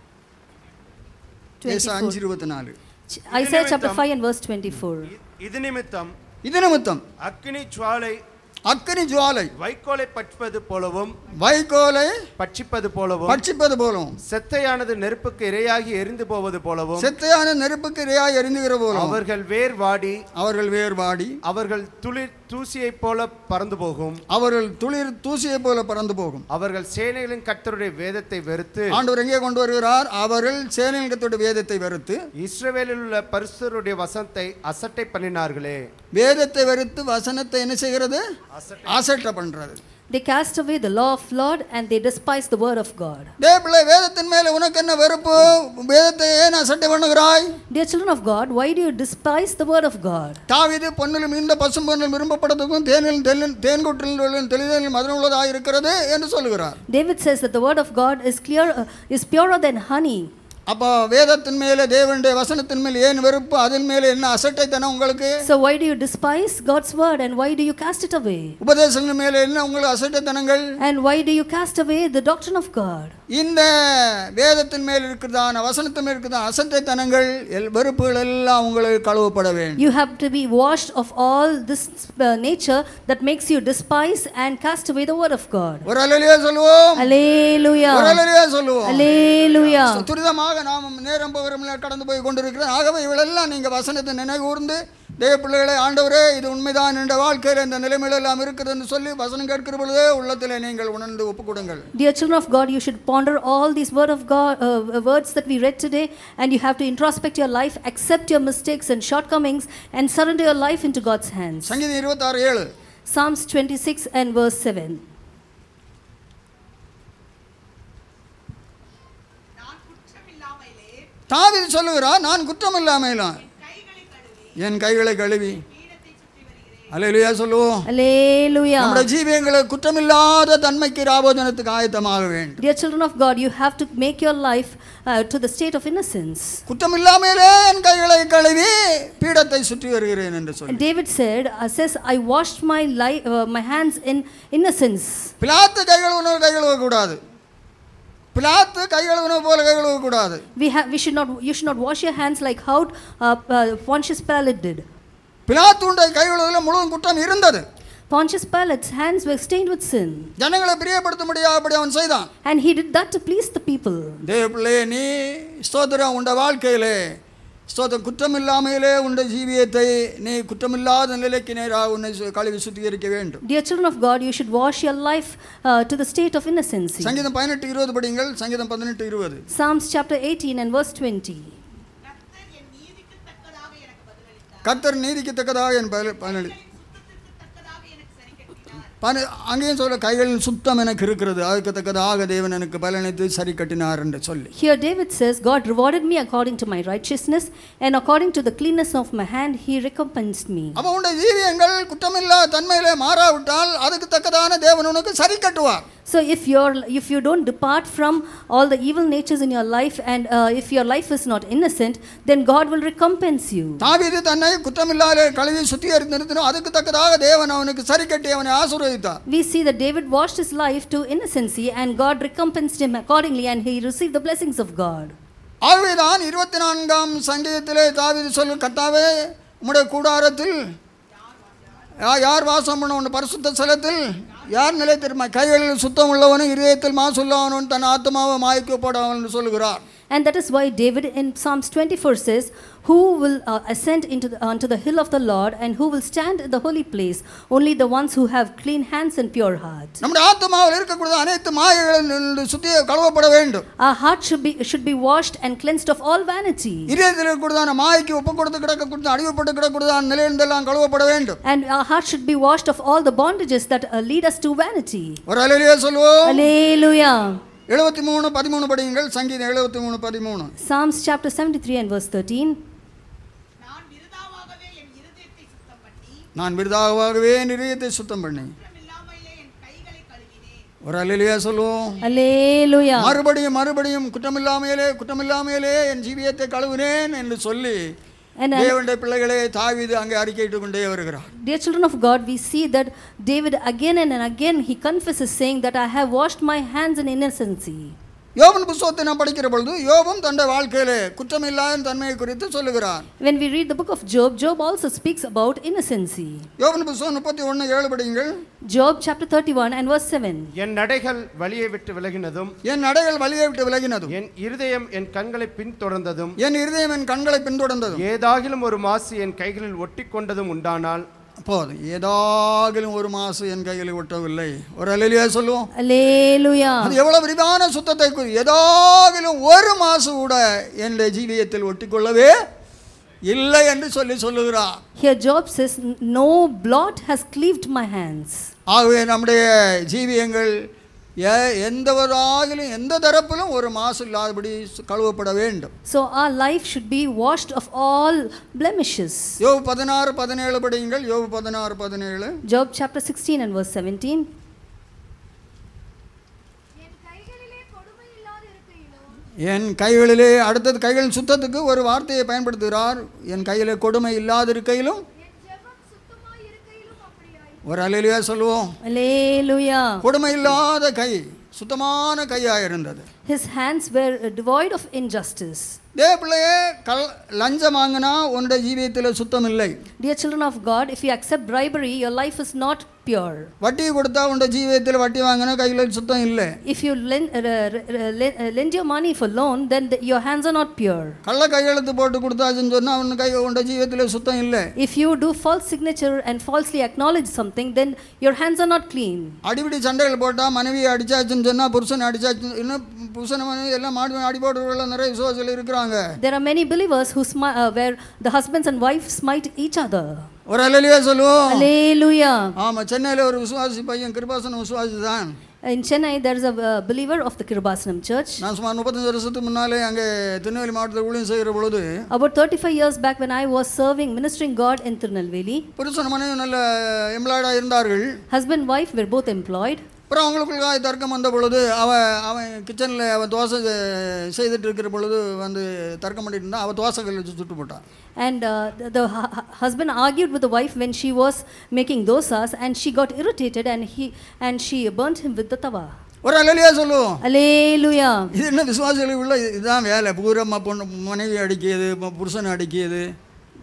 ஏசா 24. அஞ்சு இருபத்தி நாலு Ch- Isaiah chapter 5 and verse 24. இது நிமித்தம் இது நிமித்தம் அக்கினி ஜுவாலை அக்கினி ஜுவாலை வைக்கோலை பற்றுவது போலவும் வைகோலை பட்சிப்பது போலவும் பட்சிப்பது போலும் செத்தையானது நெருப்புக்கு இரையாகி எரிந்து போவது போலவும் செத்தையான நெருப்புக்கு இரையாய் எரிந்துகிற போலும் அவர்கள் வேர் வாடி அவர்கள் வேறுபாடி அவர்கள் துளிர் தூசியைப் போல பறந்து போகும் அவர்கள் துளிர் தூசியைப் போல பறந்து போகும் அவர்கள் சேனைகளின் கர்த்தருடைய வேதத்தை வெறுத்து ஆண்டவர் எங்கே கொண்டு வருகிறார் அவர்கள் சேனல்கத்தோட வேதத்தை வெறுத்து இஸ்ரவேலில் உள்ள பரிசுத்தருடைய வசனத்தை அசட்டை பண்ணினார்களே வேதத்தை வெறுத்து வசனத்தை என்ன செய்கிறது அசட்டை பண்றது They cast away the law of Lord and they despise the word of God. டே பிள்ளை வேதத்தின் மேல உனக்கு என்ன வெறுப்பு வேதத்தை ஏன் அசட்டை பண்ணுகிறாய் Dear children of God, why do you despise the word of God? தாவீது பொன்னிலும் இந்த பசும் பொன்னில் விரும்பப்படத்துக்கும் தேனில் தெல்லில் தேன்கூட்டில் தெளிதலில் மதுரம் உள்ளதாக இருக்கிறது என்று சொல்லுகிறார் David says that the word of God is clear, uh, is purer than honey. அப்போ வேதத்தின் மேலே தேவனுடைய வசனத்தின் மேல் ஏன் வெறுப்பு அதன் மேலே என்ன அசட்டைத்தனம் உங்களுக்கு So why do you despise God's word and why do you cast it away? உபதேசங்கள் மேலே என்ன உங்களுக்கு அசட்டைத்தனங்கள் And why do you cast away the doctrine of God? இந்த வேதத்தின் மேல் இருக்கிறதான வசனத்தின் மேல் இருக்கிறதான அசட்டைத்தனங்கள் எல் வெறுப்புகள் எல்லாம் உங்களுக்கு கழுவப்பட வேண்டும் You have to be washed of all this uh, nature that makes you despise and cast away the word of God. ஒரு அலையிலேயே சொல்லுவோம் ஒரு Hallelujah. அலையிலேயே சொல்லுவோம் Hallelujah. துரிதமாக நாம் நேரம் போகிறோம் கடந்து போய் கொண்டிருக்கிறோம் ஆகவே இவளெல்லாம் நீங்கள் வசனத்தை நினைவுகூர்ந்து தேவ பிள்ளைகளை ஆண்டவரே இது உண்மைதான் என்ற வாழ்க்கையில் இந்த நிலைமையில் எல்லாம் இருக்குதுன்னு சொல்லி வசனம் கேட்கிற பொழுதே உள்ளத்தில் நீங்கள் உணர்ந்து ஒப்புக் கொடுங்கள் Dear children of God, you should ponder all these word of God uh, uh, words that we read today, and you have to introspect your life, accept your mistakes and shortcomings, and surrender your life into God's hands. சங்கீதம் இருபத்தாறு ஏழு Psalms 26 and verse 7. தாவீது சொல்லுகிறார் நான் குற்றம் இல்லாமலாம் என் கைகளை கழுவி அலையிலையா சொல்லுவோம் Hallelujah. நம்முடைய ஜீவியங்களை குற்றமில்லாத தன்மைக்கு ராபோஜனத்துக்கு ஆயத்தமாக வேண்டும் Dear children of God, you have to make your life uh, to the state of innocence. குற்றமில்லாமலே என் கைகளை கழுவி பீடத்தை சுற்றி வருகிறேன் என்று சொல்லி And David said, uh, says, I washed my, li- uh, my hands in innocence. பிலாத்து கை கழுவுனவர் கை கழுவக்கூடாது பிலாத்து கை கழுவுனவர் போல கை கழுவக்கூடாது We, have, we should not, you should not wash your hands like how uh, uh, Pontius Pilate did. பிலாத்துடைய கை கழுவுல முழுவதும் குற்றம் இருந்தது Pontius Pilate's hands were stained with sin. ஜனங்களை பிரியப்படுத்தும்படியாக அப்படி அவன் செய்தான் And he did that to please the people. தேவ பிள்ளையே நீ ஸ்தோத்திரம் உண்ட வாழ்க்கையிலே ஸ்தோத்திரம் குற்றமில்லாமையிலே உண்ட ஜீவியத்தை நீ குற்றமில்லாத நிலைக்கு நேராக உன்னை சு- கழுவி சுத்திகரிக்க வேண்டும் Dear children of God, you should wash your life uh, to the state of innocency. சங்கீதம் பதினெட்டு இருபது படிங்கள் சங்கீதம் பதினெட்டு இருபது Psalms chapter 18 and verse 20. கர்த்தர் நீதிக்கு தக்கதாக என் பதில் பதினெடு பன அங்கேயும் சொல்ல கைகளில் சுத்தம் எனக்கு இருக்கிறது அதுக்கு தக்கதாக தேவன் எனக்கு பலனளித்து சரி கட்டினார் என்று சொல்லி Here David says, God rewarded me according to my righteousness, and according to the cleanness of my hand, he recompensed me. அப்போ உன்னுடைய ஜீவியங்கள் குற்றமில்லா தன்மையிலே மாறாவிட்டால் அதுக்கு தக்கதான தேவன் உனக்கு சரி கட்டுவார் So if you're if you don't depart from all the evil natures in your life, and uh, if your life is not innocent, then God will recompense you. தாவீது தன்னை குற்றமில்லாத கழுவி சுத்திகரித்து நிறுத்தினோம் அதுக்கு தக்கதாக தேவன் அவனுக்கு சரி கட்டி அவனை ஆசீர்வதித்தார் We see that David washed his life to innocency, and God recompensed him accordingly, and he received the blessings of God. ஆகவேதான் இருபத்தி நான்காம் சங்கீதத்திலே தாவீது சொல்லு கர்த்தாவே உம்முடைய கூடாரத்தில் யா- யார் வாசம் பண்ண உன் பரிசுத்த ஸ்தலத்தில் யார் நிலைத்திருமா கைகளில் சுத்தம் உள்ளவனும் இதயத்தில் மாசு உள்ளவனும் தன் ஆத்மாவை மாய்க்கப்படாமல் என்று சொல்லுகிறார் And that is why David in Psalms 24 says, Who will uh, ascend into the, onto the hill of the Lord, and who will stand in the holy place? Only the ones who have clean hands and pure heart. நம்முடைய ஆத்மாவில் இருக்கக்கூடிய அனைத்து மாயங்களும் சுத்திய கழுவப்பட வேண்டும் Our heart should be, should be washed and cleansed of all vanity. இதயத்தில் இருக்கக்கூடியதான மாய்க்கு ஒப்பு கொடுத்து கிடக்க கொடுத்து அடிமைப்பட்டு கிடக்கூடியதான நிலையிலிருந்தெல்லாம் கழுவப்பட வேண்டும் And our heart should be washed of all the bondages that uh, lead us to vanity. ஒரு அலையிலேயே சொல்லுவோம் Hallelujah. எழுபத்தி மூணு பதிமூணு படியுங்கள் சங்கீதம் எழுபத்தி மூணு பதிமூணு Psalms chapter 73 and verse 13. நான் விருதாவாகவே என் இருதயத்தை சுத்தம் பண்ணி நான் விருதாகவே நிறியத்தை சுத்தம் பண்ணி குற்றமில்லாமலே என் கைகளை கழுவினேன் ஒரு அலையிலேயே சொல்லுவோம் Hallelujah. மறுபடியும் மறுபடியும் குற்றமில்லாமையிலே குற்றமில்லாமையிலே என் ஜீவியத்தை கழுவினேன் என்று சொல்லி And uh, தேவனுடைய பிள்ளைகளே தாவீது அங்கே அறிக்கையிட்டு கொண்டே வருகிறார் dear children of God, we see that David again and again he confesses saying that I have washed my hands in innocency. யோபன் புஸ்தகத்தை நாம் படிக்கிற பொழுது யோபம் தன்னுடைய வாழ்க்கையிலே குற்றமில்லாத தன்மையை குறித்து சொல்லுகிறார் When we read the book of Job, Job also speaks about innocency. யோபன் புஸ்தகம் முப்பத்தி ஒன்று ஏழு படியுங்கள் Job chapter 31 and verse 7. என் நடைகள் வழியை விட்டு விலகினதும் என் நடைகள் வழியை விட்டு விலகினதும் என் இருதயம் என் கண்களை பின்தொடர்ந்ததும் என் இருதயம் என் கண்களை பின்தொடர்ந்ததும் ஏதாகிலும் ஒரு மாசு என் கைகளில் ஒட்டி கொண்டதும் உண்டானால் போதும் ஏதாகிலும் ஒரு மாசு என் கையில் ஒட்டவில்லை ஒரு அலையிலேயே சொல்லுவோம் Hallelujah. அது எவ்வளவு விரிவான சுத்தத்தை குறி ஏதாகிலும் ஒரு மாசு கூட என்னுடைய ஜீவியத்தில் ஒட்டிக்கொள்ளவே இல்லை என்று சொல்லி சொல்லுகிறார் Here Job says, No blot has cleaved my hands. ஆகவே நம்முடைய ஜீவியங்கள் எ- எந்தவராகிலும் எந்த தரப்பிலும் ஒரு மாசு இல்லாதபடி சு- கழுவப்பட வேண்டும் So our life should be washed of all blemishes. யோபு பதினாறு பதினேழு படியுங்கள் யோபு பதினாறு பதினேழு Job chapter 16 and verse 17. என் கைகளிலே கொடுமை இல்லாது இருக்கையிலும் என் கைகளிலே அடுத்தது கைகளின் சுத்தத்துக்கு ஒரு வார்த்தையை பயன்படுத்துகிறார் என் கையிலே கொடுமை இல்லாதிருக்கையிலும் என் ஜெபம் சுத்தமாய் இருக்கையிலும் அப்படியாய் ஒரு அலையிலேயே சொல்லுவோம் Hallelujah. கொடுமை இல்லாத கை சுத்தமான கையாக இருந்தது His hands were uh, devoid of injustice. இதே பிள்ளையே கல் லஞ்சம் வாங்கினா உன்னுடைய ஜீவியத்தில் சுத்தம் இல்லை Dear children of God, if you accept bribery, your life is not pure. வட்டி கொடுத்தா உன்னுடைய ஜீவியத்தில் வட்டி வாங்கினா கையில் சுத்தம் இல்லை If you lend, uh, uh, lend, uh, lend your money for loan, then the, your hands are not pure. கள்ள கையெழுத்து போட்டு கொடுத்தாச்சுன்னு சொன்னால் உன் கை உன்னுடைய ஜீவியத்தில் சுத்தம் இல்லை If you do false signature and falsely acknowledge something, then your hands are not clean. அடிப்படி சண்டைகள் போட்டால் மனைவி அடிச்சாச்சுன்னு சொன்னால் புருஷனை அடிச்சாச்சு இன்னும் புருஷனை மனைவி எல்லாம் மாடி அடி போடுறவர்கள் நிறைய விசுவாசிகள் இருக்கிறாங்க There are many believers who smi- uh, where the husbands and wives smite each other. ஒரு அலையிலேயே சொல்லுவோம் Hallelujah. ஆமாம் சென்னையில் ஒரு விசுவாசி பையன் கிருபாசன விசுவாசி தான் In Chennai, there is a uh, believer of the Kirbasanam church. நான் சுமார் முப்பத்தஞ்சு வருஷத்துக்கு முன்னாலே அங்கே திருநெல்வேலி மாவட்டத்தில் ஊழியம் செய்கிற பொழுது About 35 years back, when I was serving, ministering God in Tirunelveli, புருஷன் மனைவி நல்ல எம்ப்ளாய்டாக இருந்தார்கள் husband wife were both employed. அப்புறம் அவங்களுக்குள்ளாக தர்க்கம் வந்த பொழுது அவன் அவன் கிச்சனில் அவன் தோசை செ- செய்துட்டு இருக்கிற பொழுது வந்து தர்க்கம் பண்ணிட்டு இருந்தான் அவன் தோசை கல்ல வச்சு சுட்டு போட்டான் And uh, the, the hu- hu- husband argued with the wife when she was making dosas, and she got irritated, and he and she burnt him with the tawa. ஒரு அலையிலேயே சொல்லுவோம் Hallelujah. இது என்ன விசுவாசிகளுக்கு உள்ள இதுதான் வேலை பூரமாக பொண்ணு மனைவி அடிக்கியது ம- புருஷனை அடிக்கியது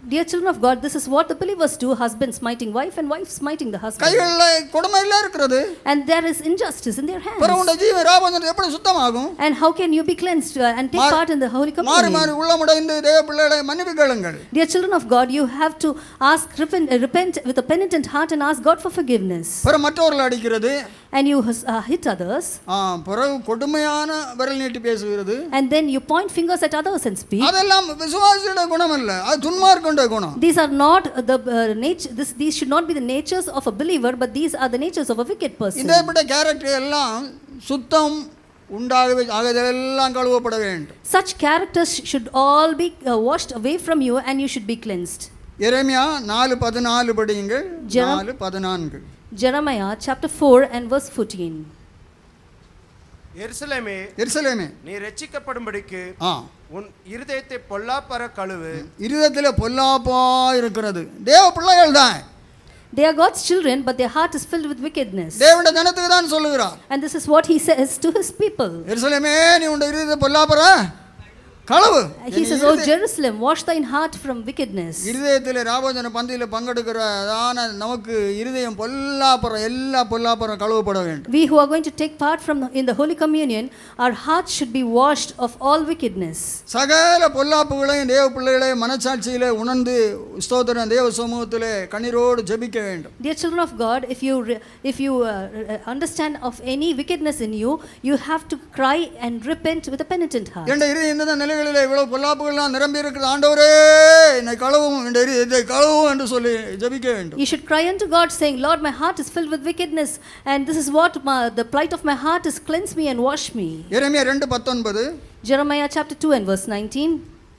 Dear children of God, this is what the believers do husband smiting wife and wife smiting the husband. கைகளில் கொடுமையில் இருக்கிறது And there is injustice in their பிறகு hands. உண்ட ஜீவ ராபோஜனம் எப்படி சுத்தமாகும் And how can you be cleansed uh, and take மாறி- part in the Holy மாறி Communion? மாறி உள்ளமுடைந்து தேவ பிள்ளைகளை மன்னிப்பு கேளுங்கள் Dear children of God, you have to ask, repent, uh, repent with a penitent heart and ask God for forgiveness. பிறகு மற்றவர்கள் அடிக்கிறது And you uh, hit others, ஆ, பிறகு கொடுமையான விரல் நீட்டி பேசுகிறது and then you point fingers at others and speak. அதெல்லாம் விசுவாசியோட குணம் அல்ல அது துன்மார்க்குண்ட குணம் These are not the uh, nature. This, these should not be the natures of a believer, but these are the natures of a wicked person. இதேப்பட்ட கேரக்டர் எல்லாம் சுத்தம் உண்டாகவே ஆகதெல்லாம் கழுவப்பட வேண்டும் Such characters should all be uh, washed away from you, and you should be cleansed. எரேமியா நாலு பதினாலு படியுங்கள் ஜெரம். நாலு பதினான்கு Jeremiah chapter 4 and verse 14. எருசலேமே எருசலேமே நீ ரட்சிக்கப்படும்படிக்கு ஆ உன் இருதயத்தை பொல்லாப்பற கழுவு இருதயத்தில் பொல்லாப்பா இருக்கிறது தேவ பிள்ளைகள் தான் They are God's children, but their heart is filled with wickedness. தேவனுடைய ஜனத்துக்கு தான் சொல்லுகிறார் And this is what he says to his people. எருசலேமே நீ உண்ட இருதயத்தை பொல்லாப்பற களவு He says, O Jerusalem, wash thine heart from wickedness. இருதயத்தில் ராபோஜன பந்தியில் பங்கெடுக்கிற அதான நமக்கு இருதயம் பொல்லாப்புறம் எல்லா பொல்லாப்புறம் கழுவப்பட வேண்டும் We who are going to take part from the, in the Holy Communion, our hearts should be washed of all wickedness. சகல பொல்லாப்புகளையும் தேவ பிள்ளைகளையும் மனசாட்சியிலே உணர்ந்து ஸ்தோத்திரம் தேவ சமூகத்திலே கண்ணீரோடு ஜெபிக்க வேண்டும் Dear children of God, if you re- if you uh, uh, understand of any wickedness in you, you have to cry and repent with a penitent heart. என்ற இரு இந்த நிலைகளில் இவ்வளவு பொல்லாப்புகள்லாம் நிரம்பி இருக்கிறது ஆண்டவரே என்னை கழுவும் என்ற இரு இதை கழுவும் என்று சொல்லி ஜெபிக்க வேண்டும் You should cry unto God, saying, Lord, my heart is filled with wickedness, and this is what my, the plight of my heart is cleanse me and wash me. எரேமியா ரெண்டு பத்தொன்பது Jeremiah chapter 2 and verse 19.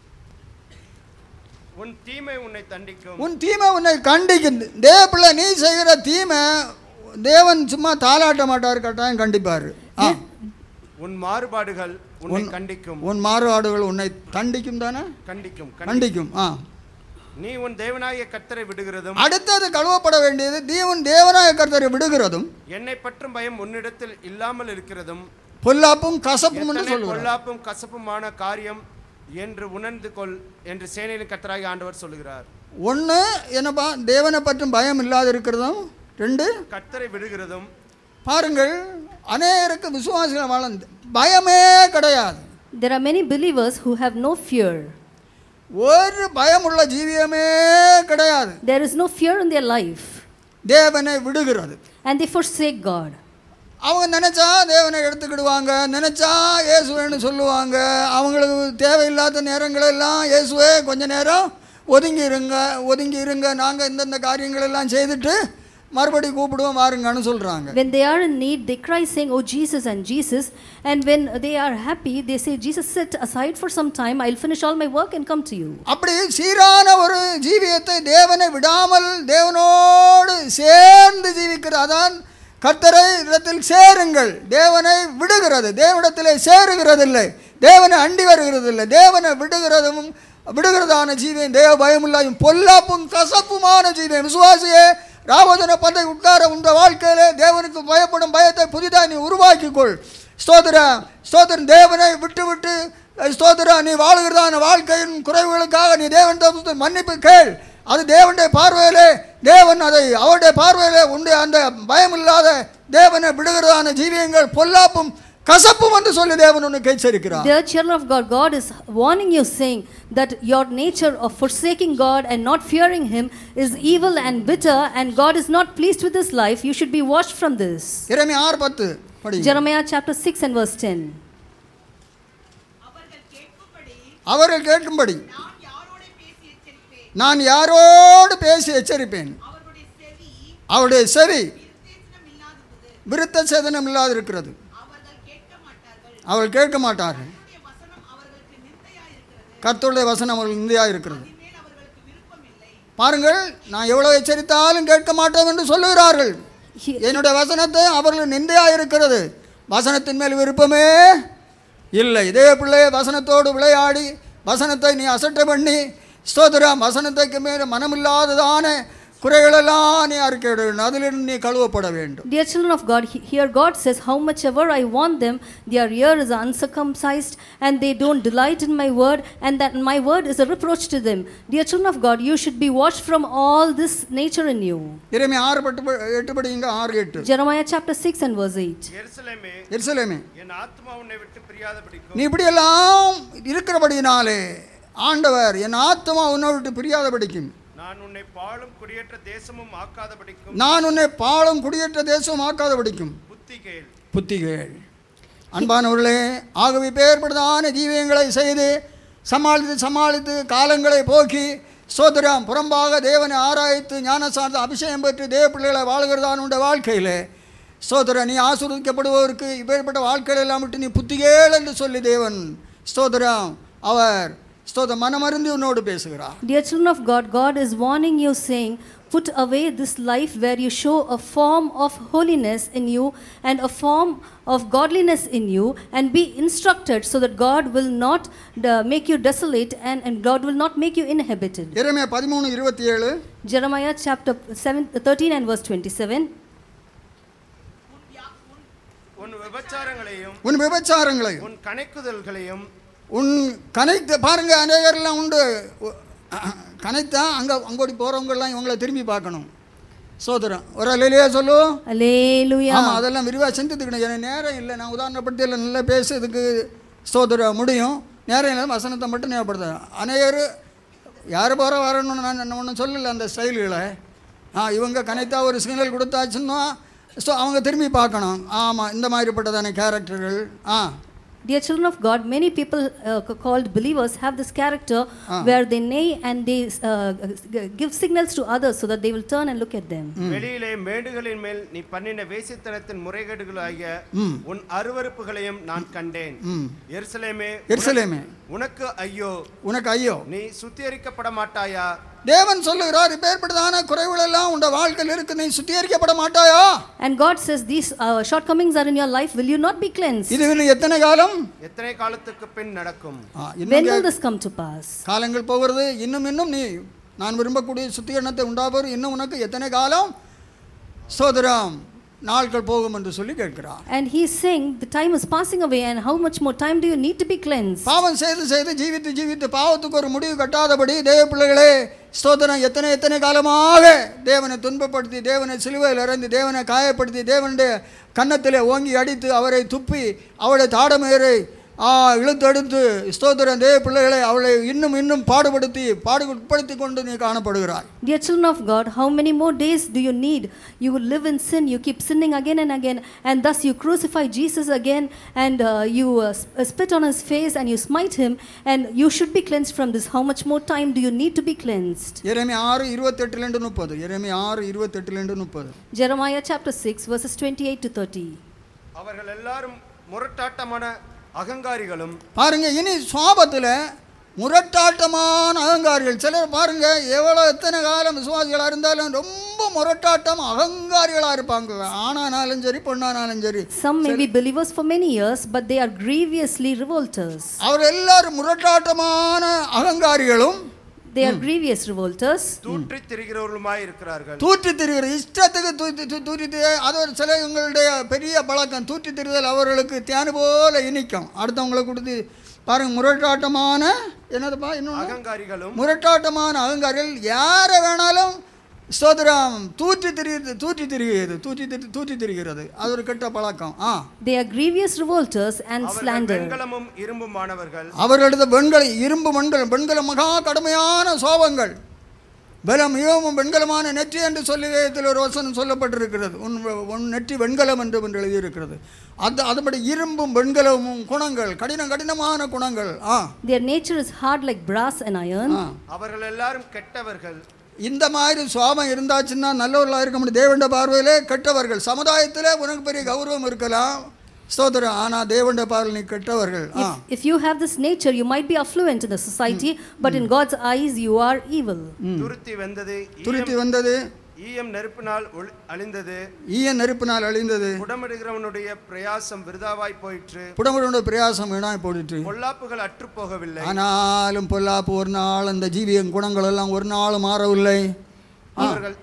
உன் தீமை உன்னை தண்டிக்கும் உன் தீமை உன்னை கண்டிக்குது தேவ பிள்ளை நீ செய்கிற தீமை தேவன் சும்மா தாளாட்ட மாட்டார் கட்டாயம் கண்டிப்பார் ஆ உன் மாறுபாடுகள் உன்னை கண்டிக்கும் உன் மாறுபாடுகள் உன்னை தண்டிக்கும் தானே கண்டிக்கும் கண்டி- கண்டிக்கும் ஆ நீ உன் தேவனாகிய கர்த்தரை விடுகிறதும் அடுத்தது கழுவப்பட வேண்டியது தேவன் தேவனாய கர்த்தரை விடுகிறதும் என்னை பற்றும் பயம் உன்னிடத்தில் இல்லாமல் இருக்கிறதும் பொல்லாப்பும் கசப்பும் என்று எத்தனை சொல்லுகிறார் பொல்லாப்பும் கசப்புமான காரியம் என்று உணர்ந்து கொள் என்று சேனையின் கர்த்தராகிய ஆண்டவர் சொல்லுகிறார் ஒன்று என்னப்பா தேவனை பற்றும் பயம் இல்லாத இருக்கிறதும் ரெண்டு கர்த்தரை விடுகிறதும் பாருங்கள் அநேகருக்கு விசுவாசிகள் வளர்ந்து பயமே கிடையாது There are many believers who have no fear. ஒரு பயமுள்ள ஜீவியமே கிடையாது There is no fear in their life, தேவனை விடுகிறது and they forsake God. அவங்க நினச்சா தேவனை எடுத்துக்கிடுவாங்க நினச்சா இயேசுவேன்னு சொல்லுவாங்க அவங்களுக்கு தேவையில்லாத நேரங்களெல்லாம் இயேசுவே கொஞ்ச நேரம் ஒதுங்கி இருங்க ஒதுங்கி இருங்க நாங்கள் இந்தந்த காரியங்களெல்லாம் செய்துட்டு மறுபடி கூப்பிடுவோம் வாருங்கன்னு சொல்கிறாங்க When they are in need, they cry, saying, Oh Jesus and Jesus. And when they are happy, they say, Jesus, sit aside for some time. I'll finish all my work and come to you. அப்படி சீரான ஒரு ஜீவியத்தை தேவனை விடாமல் தேவனோடு சேர்ந்து ஜீவிக்கிற அதான் கர்த்தரை இடத்தில் சேருங்கள் தேவனை விடுகிறது தேவனிடத்திலே சேருகிறதில்லை தேவனை அண்டி வருகிறதில்லை தேவனை விடுகிறதும் விடுகிறதான ஜீவியம் தேவ பயமில்லாயும் பொல்லாப்பும் கசப்புமான ஜீவியம் விசுவாசியே ராவதன பந்தை உட்கார உந்த வாழ்க்கையிலே தேவனுக்கு பயப்படும் பயத்தை புதிதாக நீ உருவாக்கிக்கொள் ஸ்தோத்திர ஸ்தோத்திரம் தேவனை விட்டு விட்டு ஸ்தோத்திரா நீ வாழுகிறதான வாழ்க்கையின் குறைவுகளுக்காக நீ தேவன் மன்னிப்பு கேள் அது தேவனுடைய பார்வையிலே தேவன் அதை அவருடைய பார்வையிலே உண்டு அந்த பயமில்லாத தேவனை விடுகிறதான ஜீவியங்கள் பொல்லாப்பும் கசப்பும் என்று சொல்லி தேவன் உன்னை எச்சரிக்கிறார் Dear children of God, God is warning you, saying that your nature of forsaking God and not fearing Him is evil and bitter, and God is not pleased with this life. You should be washed from this. இறைமை ஆறு பத்து படி Jeremiah chapter 6 and verse 10. அவர்கள் கேட்கும்படி அவர்கள் கேட்கும்படி நான் யாரோட பேசி எச்சரிப்பேன் நான் யாரோடு பேசி எச்சரிப்பேன் அவர்களுடைய செவி அவருடைய செவி விருத்தேசனம் இல்லாதது விருத்த சேதனம் இல்லாது இருக்கிறது அவர்கள் கேட்க மாட்டார்கள் அவர்கள் கேட்க மாட்டார்கள் அவருடைய வசனம் அவர்களுக்கு நிந்தையா இருக்கிறது கர்த்தருடைய வசனம் அவர்கள் இந்தியா இருக்கிறது இனிமேல் அவர்களுக்கு விருப்பம் இல்லை பாருங்கள் நான் எவ்வளவு எச்சரித்தாலும் கேட்க மாட்டோம் என்று சொல்லுகிறார்கள் He- என்னுடைய வசனத்தை அவர்கள் நிந்தையா இருக்கிறது வசனத்தின் மேல் விருப்பமே இல்லை இதே பிள்ளைய வசனத்தோடு விளையாடி வசனத்தை நீ அசட்டை பண்ணி ஸ்தோத்திரம் வசனத்துக்கு மேல் மனமில்லாததான குறைகளெல்லாம் நீ அறிக்கையிட வேண்டும் அதிலிருந்து நீ கழுவப்பட வேண்டும் Dear children of God, he- here God says, How much ever I want them, their ear is uncircumcised, and they don't delight in my word, and that my word is a reproach to them. Dear children of God, you should be washed from all this nature in you. இறைமை ஆறு பட்டு எட்டு படிங்க ஆறு எட்டு Jeremiah chapter 6 and verse 8. எருசலேமே எருசலேமே என் ஆத்மா உன்னை விட்டு பிரியாதபடிக்கும் நீ இப்படியெல்லாம் இருக்கிறபடியினாலே ஆண்டவர் என் ஆத்மா உன்னை விட்டு பிரியாதபடிக்கும் நான் உன்னை பாழும் குடியேற்ற தேசமும் ஆக்காதபடிக்கும் நான் உன்னை பாழும் குடியேற்ற தேசம் ஆக்காதபடிக்கும் புத்தி கேள் புத்திகள் அன்பானவர்களே ஆகவே பேர்படுதான ஜீவியங்களை செய்து சமாளித்து சமாளித்து காலங்களை போக்கி சோதரம் புறம்பாக தேவனை ஆராய்த்து ஞானசார்ந்த அபிஷேகம் பெற்று தேவ பிள்ளைகளை வாழ்கிறதான உண்ட வாழ்க்கையில் ஸ்தோத்திர நீ ஆசீர்வதிக்கப்படுவதற்கு இப்பேற்பட்ட வாழ்க்கைகள் எல்லாம் விட்டு நீ புத்திகேள் என்று சொல்லி தேவன் ஸ்தோத்திரம் அவர் ஸ்தோத்திர மனமருந்தி உன்னோடு பேசுகிறார் Dear children of God, God is warning you, saying, Put away this life where you show a form of holiness in you and a form of godliness in you, and be instructed so that God will not uh, make you desolate and, and God will not make you inhabited. இறைமையா பதிமூணு இருபத்தி ஏழு Jeremiah chapter 7, 13 and verse 27. உன் விபச்சாரங்களையும் உன் விபச்சாரங்களையும் உன் கணக்குதல்களையும் உன் கனைத்து பாருங்க அநேகர்லாம் உண்டு உ- கனைத்தா அங்கே அங்கோடி போகிறவங்கெல்லாம் இவங்களை திரும்பி பார்க்கணும் சோதரம் ஒரு அலையிலேயே சொல்லு Hallelujah. ஆமாம் அதெல்லாம் விரிவாக சிந்தித்துக்கணும் எனக்கு நேரம் இல்லை நான் உதாரணப்படுத்தி எல்லாம் நல்லா பேசுறதுக்கு ஸ்தோத்திரம் முடியும் நேரம் இல்லை வசனத்தை மட்டும் ஞாபகப்படுத்துறேன் அநேகர் யார் போகிற வரணும்னு நான் ஒன்றும் சொல்லலை அந்த ஸ்டைல்களை ஆ இவங்க கனைத்தா ஒரு சிக்னல் கொடுத்தாச்சுன்னா ஸோ அவங்க திரும்பி பார்க்கணும் ஆமாம் இந்த மாதிரிப்பட்டதான கேரக்டர்கள் ஆ Dear children of God, many people uh, c- called believers have this character where they neigh and they uh, g- give signals to others so that they will turn and look at them. வெளியிலே மேடுகளின் மேல் நீ பண்ணின வேசித்தனத்தின் முறைகேடுகளாகிய உன் அருவருப்புகளையும் நான் கண்டேன் எருசலேமே எருசலேமே உனக்கு ஐயோ உனக்கு ஐயோ நீ சுத்திகரிக்கப்பட மாட்டாயா தேவன் சொல்லுகிறார் இப்பேற்பட்டதான குறைவுகளெல்லாம் உண்ட வாழ்க்கையில் இருக்கு நீ சுத்திகரிக்கப்பட மாட்டாயா And God says, These uh, shortcomings are in your life, will you not be cleansed? இது இன்னும் எத்தனை காலம் எத்தனை காலத்துக்கு பின் நடக்கும் ஆ, When இன்னும் will கே- this come to pass? காலங்கள் போகிறது இன்னும் இன்னும் நீ நான் விரும்பக்கூடிய சுத்திகரணத்தை உண்டாபவர் இன்னும் உனக்கு எத்தனை காலம் சோதரம் நாட்கள் போகும் என்று சொல்லி கேட்கிறார் And he's saying, The time is passing away, and how much more time do you need to be cleansed? பாவம் செய்து செய்து ஜீவித்து ஜீவித்து பாவத்துக்கு ஒரு முடிவு கட்டாதபடி தேவ பிள்ளைகளே ஸ்தோத்திரம் எத்தனை எத்தனை காலமாக தேவனை துன்பப்படுத்தி தேவனை சிலுவையில் இறந்து தேவனை காயப்படுத்தி தேவனுடைய கன்னத்திலே ஓங்கி அடித்து அவரை துப்பி அவருடைய தாடமேரை ஆ இழுத்தெடுத்து ஸ்தோத்திரம் தேவ பிள்ளைகளை அவளை இன்னும் இன்னும் பாடுபடுத்தி பாடு உட்படுத்தி கொண்டு நீ காணப்படுகிறாய் Dear children of God, how many more days do you need? You will live in sin, you keep sinning again and again, and thus you crucify Jesus again, and uh, you uh, sp- uh, spit on his face and you smite him, and you should be cleansed from this. How much more time do you need to be cleansed? எரேமி ஆறு இருபத்தெட்டுலேருந்து முப்பது எரேமி ஆறு இருபத்தெட்டுலேருந்து முப்பது Jeremiah chapter 6, verses 28 to 30. அவர்கள் எல்லாரும் முரட்டாட்டமான அகங்காரிகளும் பாருங்க இனி சுவாபத்தில் முரட்டாட்டமான அகங்காரிகள் சிலர் பாருங்க எவ்வளோ எத்தனை காலம் விசுவாசிகளாக இருந்தாலும் ரொம்ப முரட்டாட்டம் அகங்காரிகளாக இருப்பாங்க ஆணானாலும் சரி பொண்ணானாலும் சரி Some may be believers for many years, but they are grievously revolters. அவர் எல்லாரும் முரட்டாட்டமான அகங்காரிகளும் They are grievous revolters. தூற்றி திரிகிறவர்களுமாய் இருக்கிறார்கள் தூற்றி திரிகிற இஷ்டத்துக்கு தூத்தி தூ- தூற்றி திரி அது ஒரு சில இவங்களுடைய பெரிய பழக்கம் தூற்றி திரிதல் அவர்களுக்கு தேனு போல இனிக்கும் அடுத்தவங்களை கொடுத்து பாருங்க முரட்டாட்டமான என்னதுப்பா இன்னொன்று அகங்காரிகளும் முரட்டாட்டமான அகங்காரிகள் யாரை வேணாலும் ஸ்தோத்திரம் தூற்றி திரிகிறது தூற்றி திரிகிறது தூற்றி திரி தூற்றி திரிகிறது அது ஒரு கெட்ட பழக்கம் ஆ They are grievous revolters and அவர்கள் slander. வெண்கலமும் இரும்புமானவர்கள் அவர்களது வெண்கல இரும்பு மண்கலம் வெண்கலம் மகா கடுமையான சோபங்கள் பலம் மிகவும் வெண்கலமான நெற்றி என்று சொல்லி இதில் ஒரு வசனம் சொல்லப்பட்டிருக்கிறது உன் வெ- உன் நெற்றி வெண்கலம் என்று ஒன்று எழுதியிருக்கிறது அது அதுபடி இரும்பும் வெண்கலமும் குணங்கள் கடின கடினமான குணங்கள் ஆ Their nature is hard like brass and iron. ஆ அவர்கள் எல்லாரும் கெட்டவர்கள் இந்த மாதிரி சுவாபம் இருந்தாச்சுன்னா நல்லவர்களாக இருக்க முடியும் தேவண்ட பார்வையிலே கெட்டவர்கள் சமுதாயத்தில் உனக்கு பெரிய கௌரவம் இருக்கலாம் ஸ்தோத்திரம் ஆனால் தேவண்ட பார்வையில் நீ கெட்டவர்கள் ஆ If, if you have this nature, you might be affluent in the society, but in God's eyes, you are evil. துருத்தி வெந்தது துருத்தி ஈயம்- வந்தது ஈயம் நெருப்பினால் ஒளி- அழிந்தது ஈய நெருப்பினால் அழிந்தது புடமிடுகிறவனுடைய பிரயாசம் விருதாவாய் போயிற்று புடம்புடைய பிரயாசம் வீணாய் போயிட்டு பொல்லாப்புகள் அற்று போகவில்லை ஆனாலும் பொல்லாப்பு ஒரு நாள் அந்த ஜீவியம் குணங்கள் எல்லாம் ஒரு நாள் மாறவில்லை அவர்கள்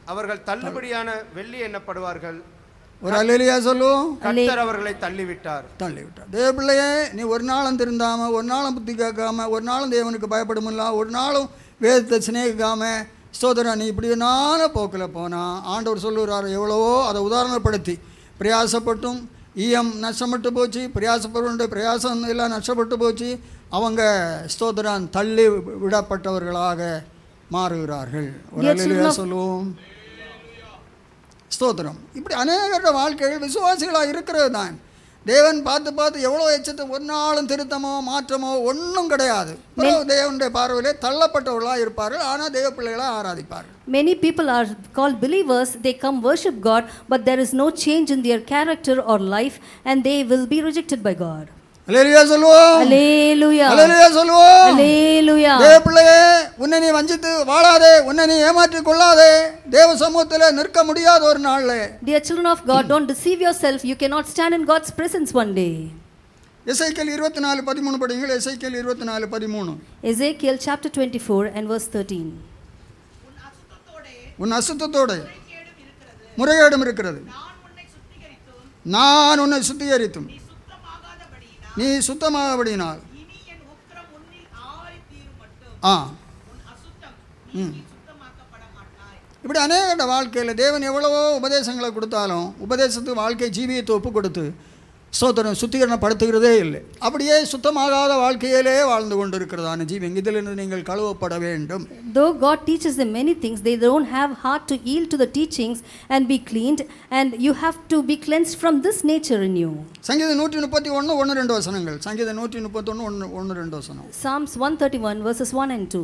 அவர்கள் தள்ளுபடியான வெள்ளி எண்ணப்படுவார்கள் ஒரு அல்லையா சொல்லுவோம் கர்த்தர் அவர்களை தள்ளிவிட்டார் தள்ளி விட்டார் தேவ பிள்ளையே நீ ஒரு நாளும் திருந்தாமல் ஒரு நாளும் புத்தி கேட்காம ஒரு நாளும் தேவனுக்கு பயப்படுமில்ல ஒரு நாளும் வேதத்தை சிநேகிக்காம ஸ்தோத்திரம் நீ இப்படி நாள போக்கில் போனால் ஆண்டவர் சொல்லுகிறார் எவ்வளவோ அதை உதாரணப்படுத்தி பிரயாசப்பட்டும் ஈயம் நஷ்டப்பட்டு போச்சு பிரயாசப்பட்டு பிரயாசம் எல்லாம் நஷ்டப்பட்டு போச்சு அவங்க ஸ்தோத்திரம் தள்ளி விடப்பட்டவர்களாக மாறுகிறார்கள் ஒரு Dear அல்லேலூயா children of- சொல்லுவோம் ஸ்தோத்திரம் இப்படி அநேகர வாழ்க்கைகள் விசுவாசிகளாக இருக்கிறது தான் தேவன் பார்த்து பார்த்து எவ்வளோ எச்சத்தை ஒரு நாளும் திருத்தமோ மாற்றமோ ஒன்றும் கிடையாது பிறகு தேவனுடைய பார்வையிலே தள்ளப்பட்டவர்களாக இருப்பார்கள் ஆனால் தேவ பிள்ளைகளாக ஆராதிப்பார்கள் Many people are called believers, they come worship God, but there is no change in their character or life, and they will be rejected by God. Alleluia சொல்லுவோம் Hallelujah. அலேலியா சொல்லுவோம் Hallelujah. தேவ பிள்ளையே உன்னை நீ வஞ்சித்து வாழாதே உன்னை நீ ஏமாற்றிக் கொள்ளாதே தேவ சமூகத்தில் நிற்க முடியாத ஒரு நாளில் Dear children of God, don't deceive yourself. You cannot stand in God's presence one day. Ezekiel இருபத்தி நாலு பதிமூணு படிங்கள் எசைக்கல் இருபத்தி நாலு பதிமூணு Ezekiel chapter 24 and verse 13. உன் அசுத்தத்தோடே உன் அசுத்தத்தோடு கேடும் இருக்கிறது முறைகேடும் இருக்கிறது நான் உன்னை சுத்திகரித்தும் நான் உன்னை சுத்திகரித்தும் நீ சுத்தமாகாதபடியினால் நீ சுத்தமாகபடினால் இனி என் உக்கிரம் உன்னில் ஆறி தீரும் மட்டும் ஆ உன் அசுத்தம் நீ சுத்தமாக்கப்பட மாட்டாய் இப்படி அநேக வாழ்க்கையில் தேவன் எவ்வளவோ உபதேசங்களை கொடுத்தாலும் உபதேசத்துக்கு வாழ்க்கை ஜீவியத்தை ஒப்பு கொடுத்து ஸ்தோத்திரம் சுத்திகரணப்படுத்துகிறதே இல்லை அப்படியே சுத்தமாகாத வாழ்க்கையிலே வாழ்ந்து கொண்டு இருக்கிறதான ஜீவன் இதிலிருந்து நீங்கள் கழுவப்பட வேண்டும் Though God teaches them many things, they don't have heart to yield to the teachings and be cleaned, and you have to be cleansed from this nature in you. சங்கீதம் நூற்றி முப்பத்தி ஒன்று ஒன்று ரெண்டு வசனங்கள் சங்கீதம் நூற்றி முப்பத்தொன்று ஒன்று ஒன்று ரெண்டு வசனம் Psalms 131 verses 1 and 2.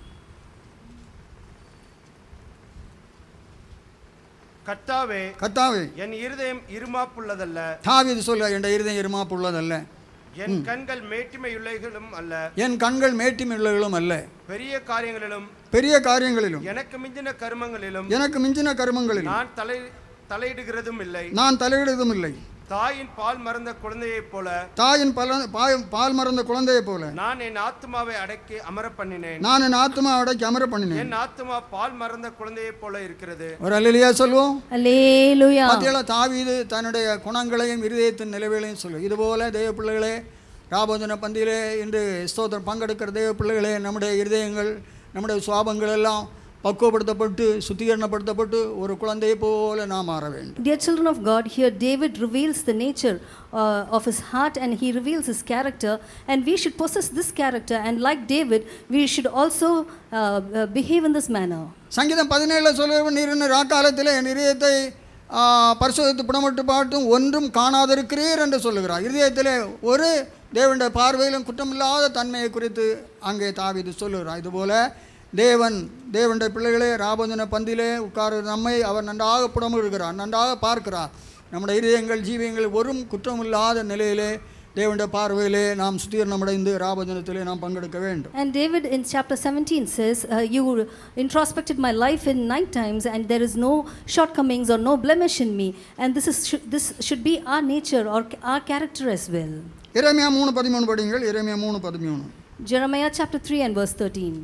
கர்த்தாவே கத்தாவே என் இருதயம் இருமாப்புள்ளதல்ல தாவீது சொல்ல என் இருதயம் இருமாப்புள்ளதல்ல என் கண்கள் மேட்டிமையுள்ளகளும் அல்ல என் கண்கள் மேட்டிமிழ்களும் அல்ல பெரிய காரியங்களிலும் பெரிய காரியங்களிலும் எனக்கு மிஞ்சின கருமங்களிலும் எனக்கு மிஞ்சின கருமங்களிலும் நான் தலை தலையிடுகிறதும் இல்லை நான் தலையிடுவதும் இல்லை தாயின் பால் மறந்த குழந்தையைப் போல தாயின் பல பாய்- பால் மறந்த குழந்தையைப் போல நான் என் ஆத்துமாவை அடக்கி அமர பண்ணினேன் நான் என் ஆத்மா அடக்கி அமர பண்ணினேன் என் ஆத்துமா பால் மறந்த குழந்தையைப் போல இருக்கிறது ஒரு அல்லையா சொல்லுவோம் Hallelujah. மத்தியில் தாவீது தன்னுடைய குணங்களையும் இருதயத்தின் நிலவைகளையும் சொல்லு இதுபோல தெய்வ பிள்ளைகளே ராபோஜன பந்தியிலே இன்று ஸ்தோத்திரம் பங்கெடுக்கிற தெய்வ பிள்ளைகளே நம்முடைய இருதயங்கள் நம்முடைய சுவாபங்கள் எல்லாம் பக்குவப்படுத்தப்பட்டு சுத்திகரணப்படுத்தப்பட்டு ஒரு குழந்தையை போல நாம் மாற வேண்டும் Dear children of God, here David reveals the nature uh, of his heart and he reveals his character, and we should possess this character. And like David, we should also uh, uh, behave in this manner. சங்கீதம் பதினேழில் சொல்லுவோம் நீர் இன்னும் ராக்காலத்தில் என் இதயத்தை ஆ, பரிசோதித்து புடமிட்டு பாட்டும் ஒன்றும் காணாதிருக்கிறீர் என்று சொல்லுகிறார் இருதயத்திலே ஒரு தேவனுடைய பார்வையிலும் குற்றமில்லாத தன்மையை குறித்து அங்கே தாவீது சொல்லுகிறார் இதுபோல தேவன் தேவனுடைய பிள்ளைகளே ராபோஜன பந்திலே உட்கார நம்மை அவர் நன்றாக புடமிடுகிறார் நன்றாக பார்க்கிறார் நம்முடைய இதயங்கள் ஜீவியங்கள் ஒரு குற்றமில்லாத நிலையிலே தேவனுடைய பார்வையிலே நாம் சுத்திகரணமடைந்து ராபோஜனத்திலே நாம் பங்கெடுக்க வேண்டும் And David in chapter 17 says, uh, You introspected my life in night times, and there is no shortcomings or no blemish in me. And this, is, should, this should be our nature or our character as well. இறைமையா மூணு பதிமூணு படிங்கள் இறைமையா மூணு பதிமூணு Jeremiah chapter 3 and verse 13.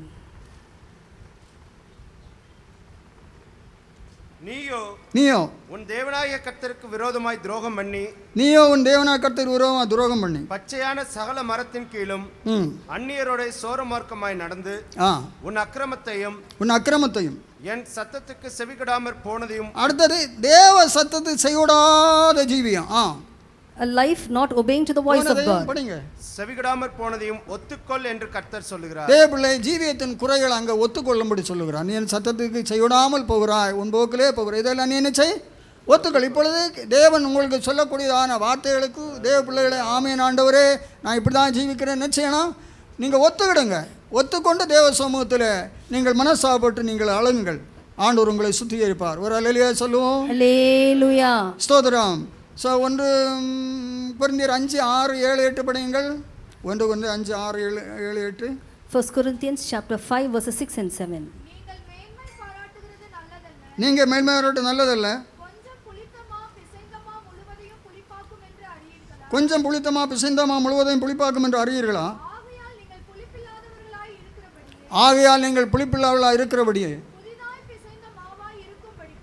நீயோ நீயோ உன் தேவனாகிய கர்த்தருக்கு விரோதமாய் துரோகம் பண்ணி நீயோ உன் தேவனா கர்த்தர் உருவமா துரோகம் பண்ணி பச்சையான சகல மரத்தின் கீழும் ம் அந்நியரோட சோரமார்க்கமாய் நடந்து ஆ உன் அக்கிரமத்தையும் உன் அக்கிரமத்தையும் என் சத்தத்துக்கு செவிகொடாமற் போனதையும் அடுத்தது தேவ சத்தத்தை செய்விடாத ஜீவியம் ஆ A life not obeying to the voice of போனதையும் God. படிங்க செவிகொடாமற் போனதையும் ஒத்துக்கொள் என்று கர்த்தர் சொல்லுகிறார் தேவ பிள்ளை ஜீவியத்தின் குறைகள் அங்கே ஒத்துக்கொள்ளும்படி சொல்லுகிறான் நீ என் சத்தத்துக்கு செய்விடாமல் போகிறாய் உன் போக்கிலே போகிறாய் இதெல்லாம் நீ என்ன செய் ஒத்துக்கள் இப்பொழுது தேவன் உங்களுக்கு சொல்லக்கூடியதான வார்த்தைகளுக்கு தேவ பிள்ளைகளை ஆமேன் ஆண்டவரே நான் இப்படி தான் ஜீவிக்கிறேன் என்ன செய்யணும் நீங்கள் ஒத்துக்கிடுங்க ஒத்துக்கொண்டு தேவ சமூகத்தில் நீங்கள் மனசாப்பட்டு நீங்கள் அழுங்கள் ஆண்டவர் உங்களை சுத்திகரிப்பார் ஒரு அலையிலேயே சொல்லுவோம் Hallelujah. ஸ்தோத்திரம் ஸோ ஒன்று குறைந்தர் அஞ்சு ஆறு ஏழு எட்டு படியுங்கள் ஒன்று ஒன்று அஞ்சு ஆறு ஏழு ஏழு எட்டு 1 Corinthians chapter 5 verses 6 and 7. நீங்கள் மேன்மை பாராட்டுகிறது நல்லதல்ல நீங்கள் மேன்மையாரோட்டு நல்லதல்ல கொஞ்சம் புளித்தமா பிசைந்தமா முழுவதையும் புளிப்பாக்கும் என்று அறியீர்களா கொஞ்சம் புளித்தமா பிசைந்தமா முழுவதையும் புளிப்பாக்கும் என்று அறியீர்களா ஆகையால் நீங்கள் புளிப்பில்லாதவர்களாய் இருக்கிறபடியே ஆகையால் நீங்கள் புளிப்பில்லாவலாக இருக்கிறபடியே புதிதாய் பிசைந்த மாவாய் இருக்கும்படிக்கு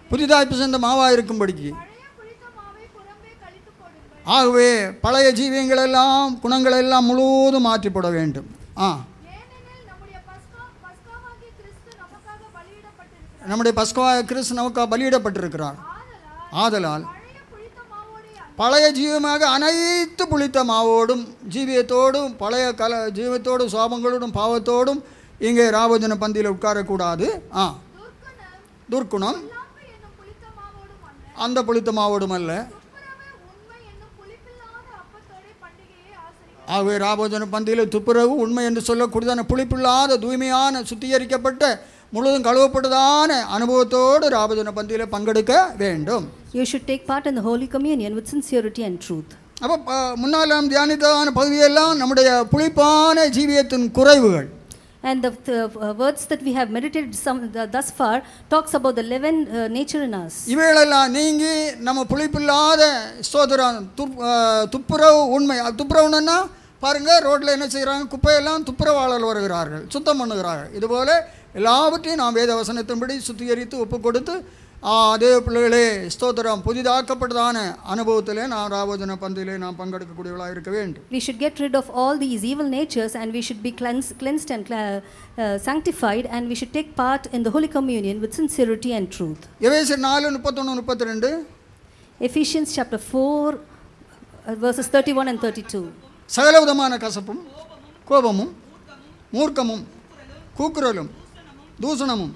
புதிதாய் பிசைந்த மாவாக இருக்கும்படிக்கு பழைய புளித்த மாவை புறம்பே கழித்து போடுங்கள் ஆகவே பழைய ஜீவியங்கள் எல்லாம் குணங்கள் எல்லாம் முழுவதும் மாற்றிப்பட வேண்டும் ஆ ஏனெனில் நம்முடைய பஸ்கா பஸ்காவாகிய கிறிஸ்து நமக்காக பலியிடப்பட்டிருக்கிறார் நம்முடைய பஸ்கா கிறிஸ்து நமக்கு பலியிடப்பட்டிருக்கிறார் ஆதலால் பழைய புளித்த மாவோடைய பழைய ஜீவமாக அனைத்து புளித்த மாவோடும் ஜீவியத்தோடும் பழைய கல ஜீவத்தோடும் சாபங்களோடும் பாவத்தோடும் இங்கே ராபோஜன பந்தியில் உட்காரக்கூடாது ஆ துர்க்குணம் துர்க்குணம் பொல்லாப்பு என்னும் புளித்த மாவோடும் அல்ல அந்த புளித்த மாவோடும் அல்ல துப்புரவு உண்மை என்னும் புளிப்பில்லாத அப்பத்தோட பண்டிகையை ஆசரிக்க ஆகவே ராபோஜன பந்தியில் துப்புரவு உண்மை என்று சொல்லக்கூடியதான புளிப்பில்லாத தூய்மையான சுத்திகரிக்கப்பட்ட முழுவதும் கழுவப்பட்டதான அனுபவத்தோடு ராபோஜன பந்தியில் பங்கெடுக்க வேண்டும் You should take part in the Holy Communion with sincerity and truth. அப்போ ப- முன்னால் நாம் தியானித்ததான பகுதியெல்லாம் நம்முடைய புளிப்பான ஜீவியத்தின் குறைவுகள் And the, the uh, words that we have meditated some, th- thus far talks about the leaven uh, nature in us. இவைகளெல்லாம் நீங்கி நம்ம புளிப்பில்லாத ஸ்தோத்திரம் துப் அஹ், துப்புரவு உண்மை அது துப்புரவுன்னா பாருங்கள் ரோட்டில் என்ன செய்கிறாங்க குப்பையெல்லாம் துப்புரவாளர் வருகிறார்கள் சுத்தம் பண்ணுகிறார்கள் இதுபோல் எல்லாவற்றையும் நாம் வேத வசனத்தின்படி சுத்திகரித்து ஒப்பு கொடுத்து ஆ, அதே பிள்ளைகளே ஸ்தோத்திரம் புதிதாக்கப்பட்டதான அனுபவத்திலே நாம் ராபோஜன பந்தியிலே நாம் பங்கெடுக்கக்கூடியவர்களாக இருக்க வேண்டும் We should get rid of all these evil natures and we should be cleansed, cleansed and cla- uh, sanctified and we should take part in the Holy Communion with sincerity and truth. எவேசர் நாலு முப்பத்தொன்று முப்பத்தி ரெண்டு Ephesians chapter 4, uh, verses 31 and 32. சகல விதமான கசப்பும் கோபமும் மூர்க்கமும் கூக்குரலும் தூசணமும்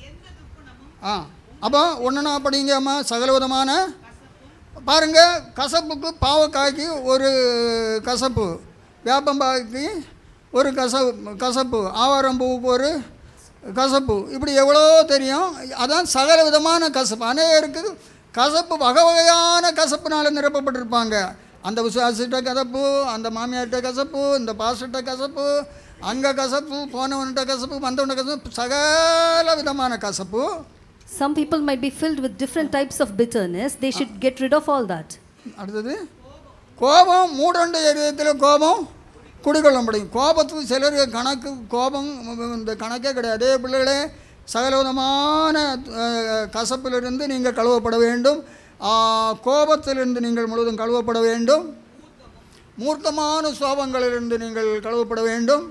ஆ அப்போ ஒன்றுனா படிங்கம்மா சகல விதமான பாருங்க கசப்புக்கு பாவக்காய்க்கு ஒரு கசப்பு வேப்பம்பாய்க்கு ஒரு கசப்பு கசப்பு ஆவாரம்பூவுக்கு ஒரு கசப்பு இப்படி எவ்வளோ தெரியும் அதான் சகல விதமான கசப்பு அநேகருக்கு கசப்பு வகை வகையான கசப்புனால நிரப்பப்பட்டிருப்பாங்க அந்த விசுவாசிட்ட கசப்பு அந்த மாமியார்கிட்ட கசப்பு இந்த பாஸ்டர்கிட்ட கசப்பு அங்கே கசப்பு போனவன்கிட்ட கசப்பு வந்தவன்கிட்ட கசப்பு சகல விதமான கசப்பு Some people might be filled with different types of bitterness. They should get rid of all that. அடுத்தது கோபம் மூடண்ட இதயத்தில் கோபம் குடிக்கொள்ள முடியும் கோபத்துக்கு சிலருக்கு கணக்கு கோபம் இந்த கணக்கே கிடையாது அதே பிள்ளைகளே சகலவிதமான அஹ், கசப்பிலிருந்து நீங்கள் கழுவப்பட வேண்டும் ஆ, கோபத்திலிருந்து நீங்கள் முழுவதும் கழுவப்பட வேண்டும் மூர்க்கமான சோபங்களிலிருந்து நீங்கள் கழுவப்பட வேண்டும்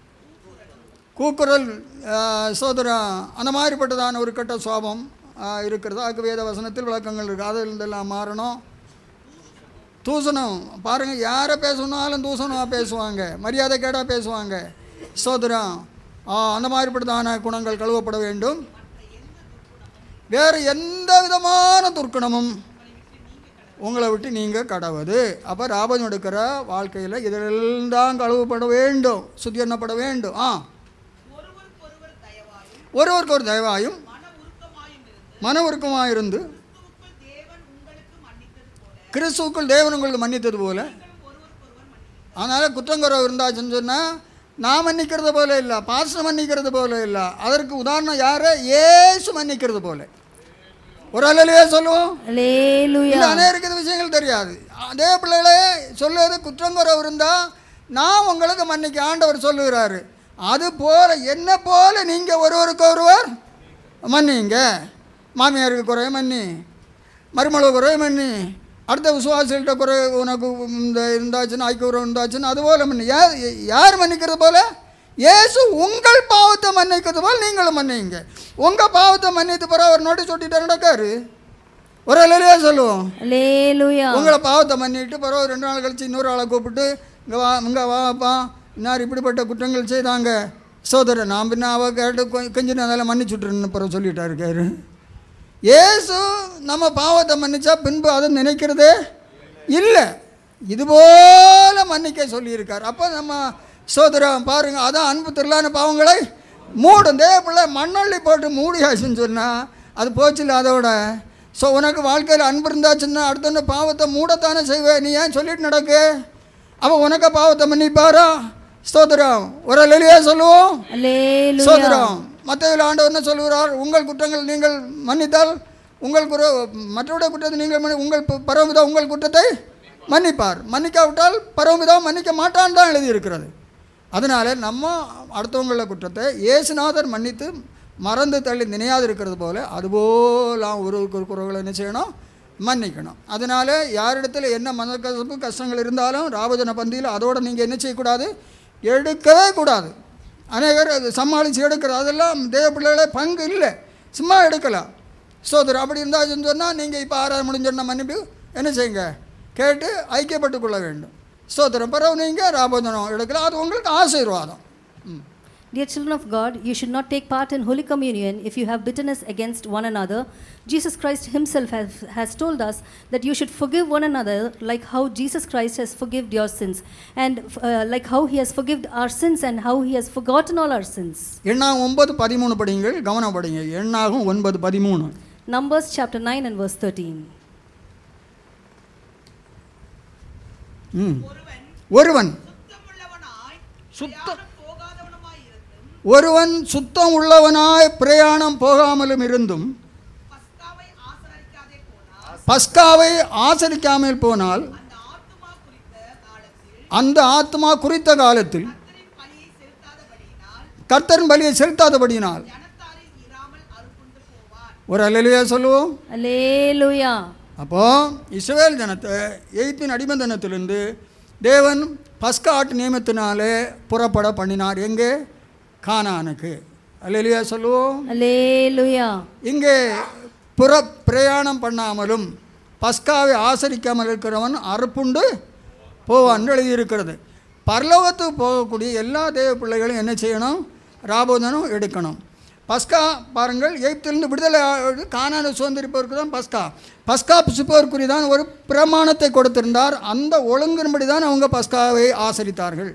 கூக்குரல் ஆஹ், சோதரம் அந்த மாதிரிப்பட்டதான ஒரு கட்ட சோபம் ஆஹ், இருக்கிறது அதுக்கு வேத வசனத்தில் விளக்கங்கள் இருக்குது அதிலிருந்தெல்லாம் மாறணும் தூசணம் பாருங்கள் யாரை பேசணுன்னாலும் தூசணமாக பேசுவாங்க மரியாதை கேடாக பேசுவாங்க சோதரம் அந்த மாதிரிப்பட்டதான குணங்கள் கழுவப்பட வேண்டும் வேறு எந்த விதமான துர்க்குணமும் உங்களை விட்டு நீங்கள் கடவுது அப்போ ராபம் எடுக்கிற வாழ்க்கையில் இதில் தான் கழுவப்பட வேண்டும் சுத்திகரணப்பட வேண்டும் ஆ ஒருவருக்கொருவர் தயவாயும் ஒருவருக்கு ஒரு தயவாயும் மன உருக்கமாயும் இருந்து மன உருக்கமாக இருந்து கிறிஸ்துவுக்குள் தேவன் உங்களுக்கு மன்னித்தது போல கிறிஸ்துவுக்குள் தேவன் உங்களுக்கு மன்னித்தது போல அதனால் குற்றங்குறவு இருந்தாச்சுன்னு சொன்னால் நான் மன்னிக்கிறது போல இல்லை பாசம் மன்னிக்கிறது போல இல்லை அதற்கு உதாரணம் யாரை ஏசு மன்னிக்கிறது போல ஒரு அலையிலேயே சொல்லுவோம் இல்லை Hallelujah. அநேருக்கு இந்த விஷயங்கள் தெரியாது அதே பிள்ளைகளே சொல்லுவது குற்றங்குறவு இருந்தால் நான் உங்களுக்கு மன்னிக்க ஆண்டவர் சொல்லுகிறாரு அது போல என்ன போல நீங்கள் ஒருவருக்கு ஒருவர் மன்னிங்க மாமியாருக்கு குறைய மன்னி மருமளவு குறைய மன்னி அடுத்த விசுவாசிகள்கிட்ட குறை உனக்கு இந்த இருந்தாச்சுன்னு ஐக்கியம் இருந்தாச்சுன்னு அது போல மன்னி யார் யார் மன்னிக்கிறது போல இயேசு உங்கள் பாவத்தை மன்னிக்கிறது போல் நீங்களும் மன்னிங்க உங்கள் பாவத்தை மன்னித்து பிறகு அவர் நோட்டீஸ் ஒட்டிட்டு நடக்காரு ஒரு அலையிலேயே சொல்லுவோம் Hallelujah. உங்களை பாவத்தை மன்னிட்டு பிறகு ரெண்டு நாள் கழிச்சு இன்னொரு ஆளை கூப்பிட்டு இங்கே வா இங்கே வாப்பா இன்னார் இப்படிப்பட்ட குற்றங்கள் செய்தாங்க சோதரன் நான் பின்ன அவ கேட்டு கொ- கொஞ்சம் அதெல்லாம் மன்னிச்சுட்ருன்னு பிறகு சொல்லிட்டா இருக்காரு ஏசு நம்ம பாவத்தை மன்னிச்சா பின்பு அதை நினைக்கிறதே இல்லை இதுபோல மன்னிக்க சொல்லியிருக்கார் அப்போ நம்ம சோதரம் பாருங்க அதான் அன்பு திருளான பாவங்களை மூடும் தேவ பிள்ளை மண்ணள்ளி போட்டு மூடியாச்சுன்னு சொன்னால் அது போச்சுல அதோட ஸோ உனக்கு வாழ்க்கையில் அன்பு இருந்தாச்சுன்னா அடுத்த பாவத்தை மூடத்தானே செய்வேன் நீ ஏன் சொல்லிட்டு நடக்கு அப்போ உனக்கு பாவத்தை மன்னிப்பாரா ஸ்தோத்திரம் ஒரு லெலியா சொல்லுவோம் Hallelujah. சோதரம் மற்றவில் ஆண்டவர் என்ன சொல்கிறார் உங்கள் குற்றங்கள் நீங்கள் மன்னித்தால் உங்கள் குற மற்றவருடைய குற்றத்தை நீங்கள் மன்னி உங்கள் ப- பரமபிதா உங்கள் குற்றத்தை மன்னிப்பார் மன்னிக்காவிட்டால் பரமபிதா மன்னிக்க மாட்டான் தான் எழுதியிருக்கிறது அதனால் நம்ம அடுத்தவங்கள குற்றத்தை இயேசுநாதர் மன்னித்து மறந்து தள்ளி நினையாது இருக்கிறது போல அதுபோலாம் ஒரு ஒரு குறைகளை என்ன செய்யணும் மன்னிக்கணும் அதனால யாரிடத்துல என்ன மனக்கசப்பு கஷ்டங்கள் இருந்தாலும் ராபஜன பந்தியில் அதோட நீங்கள் என்ன செய்யக்கூடாது எடுக்கவே கூடாது அநேகர் அது சமாளித்து எடுக்கிறது அதெல்லாம் தேவ பிள்ளைகளே பங்கு இல்லை சும்மா எடுக்கலாம் ஸ்தோத்திரம் அப்படி இருந்தாச்சுன்னு சொன்னால் நீங்கள் இப்போ ஆறாவது முடிஞ்சோன்னா மன்னிப்பு என்ன செய்யுங்க கேட்டு ஐக்கியப்பட்டு கொள்ள வேண்டும் ஸ்தோத்திரம் பிறகு நீங்கள் ராபோஜனம் எடுக்கலாம் அது உங்களுக்கு ஆசீர்வாதம் ம் Dear children of God, you should not take part in Holy Communion if you have bitterness against one another. Jesus Christ Himself has, has told us that you should forgive one another like how Jesus Christ has forgiven your sins, and uh, like how He has forgiven our sins and how He has forgotten all our sins. எண்ணாகும் ஒன்பது பதிமூணு படிங்கள் கவனப்படுங்க எண்ணாகும் ஒன்பது பதிமூணு Numbers chapter 9 and verse 13. ம் ஒருவன் ஒருவன் சுத்தமுள்ளவனாய் சுத்த பிரயாணம் போகாதவனுமாய் இருந்தும் ஒருவன் சுத்தம் உள்ளவனாய் பிரயாணம் போகாமலும் இருந்தும் பஸ்காவை ஆசரிக்காதே போனால் பஸ்காவை ஆசரிக்காமல் போனால் அந்த ஆத்துமா குறித்த காலத்தில் அந்த ஆத்மா குறித்த காலத்தில் கர்த்தரின் பலியை செலுத்தாதபடியினால் கர்த்தரின் பலியை செலுத்தாதபடியினால் ஜனத்தாரில் இராமல் அறுப்புண்டு போவான் ஒரு அல்லையா சொல்லுவோம் Alleluia. அப்போ இஸ்ரவேல் ஜனத்தை எய்த்தின் அடிமந்தனத்திலிருந்து தேவன் பஸ்கா ஆட்டு நியமத்தினாலே புறப்பட பண்ணினார் எங்கே கானானுக்கு அல்லையா சொல்லுவோம் Alleluia. இங்கே புற பிரயாணம் பண்ணாமலும் பஸ்காவை ஆசரிக்காமல் இருக்கிறவன் அறுப்புண்டு போவான் எழுதியிருக்கிறது பரலோகத்துக்கு போகக்கூடிய எல்லா தேவ பிள்ளைகளும் என்ன செய்யணும் ராபோதனம் எடுக்கணும் பஸ்கா பாருங்கள் எகிப்திலிருந்து விடுதலை ஆ- கானானை சுதந்திரிப்பவருக்கு தான் பஸ்கா பஸ்கா புசிப்பவருக்குரிய தான் ஒரு பிரமாணத்தை கொடுத்திருந்தார் அந்த ஒழுங்கின்படி தான் அவங்க பஸ்காவை ஆசரித்தார்கள்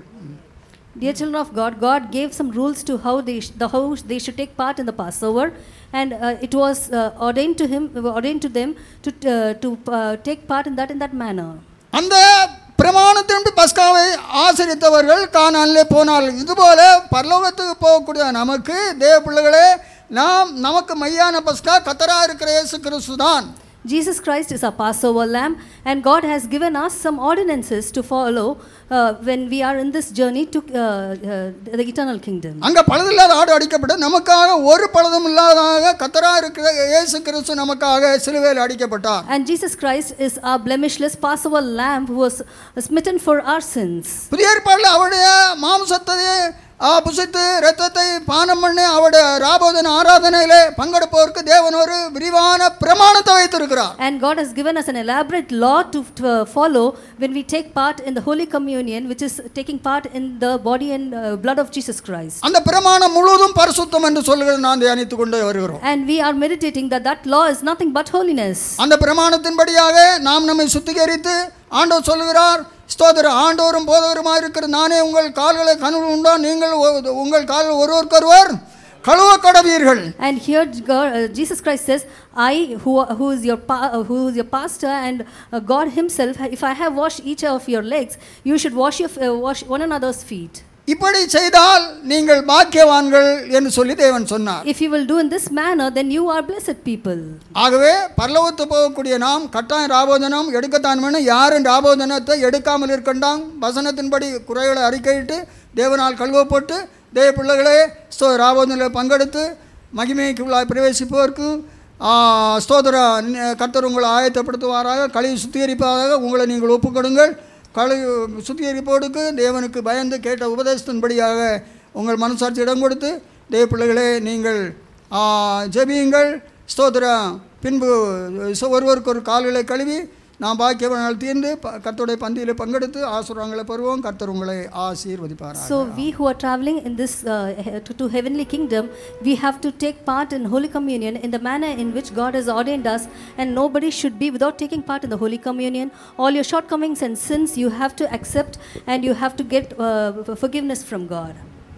Dear children of God, God gave some rules to how they, sh- the, how they should take part in the Passover, and uh, it was uh, ordained to him, ordained to them to uh, to uh, take part in that in that manner. அந்த பிரமாணத்தின்படி பஸ்காவை ஆசரித்தவர்கள் கானானிலே போனால் இதுபோல பரலோகத்துக்கு போகக்கூடிய நமக்கு தேவ பிள்ளைகளே நாம் நமக்கு மையான பஸ்கா கத்தரா இருக்கிற இயேசு கிறிஸ்து தான் Jesus Christ is our Passover lamb, and God has given us some ordinances to follow uh, when we are in this journey to uh, uh, the eternal kingdom. அங்கே பழுதில்லாத ஆடு அடிக்கப்பட்டு நமக்காக ஒரு பழுதும் இல்லாதாக கத்தரா இருக்கிற இயேசு கிறிஸ்து நமக்காக சிலுவையில் அடிக்கப்பட்டார் And Jesus Christ is our blemishless Passover lamb who was smitten for our sins. புதிய ஏற்பாடில் அவருடைய மாம்சத்தை ஆ, புசித்து இரத்தத்தை பானம் பண்ணி அவருடைய ராபோதன ஆராதனையிலே பங்கெடுப்பவருக்கு தேவன் ஒரு விரிவான பிரமாணத்தை வைத்திருக்கிறார் And God has given us an elaborate law to, to uh, follow when we take part in the Holy Communion, which is taking part in the body and uh, blood of Jesus Christ. அந்த பிரமாணம் முழுவதும் பரிசுத்தம் என்று சொல்லுகிறது நான் தியானித்து கொண்டே வருகிறோம் And we are meditating that that law is nothing but holiness. அந்த பிரமாணத்தின்படியாக நாம் நம்மை சுத்திகரித்து ஆண்டவர் சொல்லுகிறார் ஸ்தோத்திரம் ஆண்டவரும் போதவருமாக இருக்கிற நானே உங்கள் கால்களை கனவு உண்டோ நீங்கள் ஒ- உங்கள் கால்கள் ஒருவருக்கொருவர் கழுவ கடவீர்கள் And here God, uh, Jesus Christ says, I, who, who, is your pa- uh, who is your pastor, and uh, God Himself, if I have washed each of your legs, you should wash, your, uh, wash one another's feet. இப்படி செய்தால் நீங்கள் பாக்கியவான்கள் என்று சொல்லி தேவன் சொன்னார் If you will do in this manner, then you are blessed people. ஆகவே பரலோகத்து போகக்கூடிய நாம் கட்டாயம் ராபோதனம் எடுக்கத்தான் வேணும் யாரும் ராபோதனத்தை எடுக்காமல் இருக்கண்டாம் வசனத்தின்படி குறைகளை அறிக்கையிட்டு தேவனால் கழுவப்பட்டு தேவ பிள்ளைகளே ஸ்தோ ராபோதனில் பங்கெடுத்து மகிமைக்குள்ளாய் பிரவேசிப்பதற்கு ஆ, ஸ்தோத்திர ந- கர்த்தர் உங்களை ஆயத்தப்படுத்துவாராக கழுவி சுத்திகரிப்பதாக உங்களை நீங்கள் ஒப்புக்கொடுங்கள் கழுவி சுத்திகரிப்போடுக்கு தேவனுக்கு பயந்து கேட்ட உபதேசத்தின்படியாக உங்கள் மனசாட்சி இடம் கொடுத்து தேவ பிள்ளைகளே நீங்கள் ஆ, ஜெபியுங்கள் ஸ்தோத்திரம் பின்பு ச- ஒருவருக்கு ஒரு கால்களை கழுவி நாம் பாக்கியவனால் தீர்ந்து ப- கர்த்தருடைய பந்தியில் பங்கெடுத்து ஆசுரங்களை பெறுவோம் கர்த்தர் உங்களை ஆசீர்வதிப்பாராக So we who are traveling in this uh, he- to, to heavenly kingdom, we have to take part in Holy Communion in the manner in which God has ordained us, and nobody should be without taking part in the Holy Communion. All your shortcomings and sins you have to accept, and you have to get uh, forgiveness from God.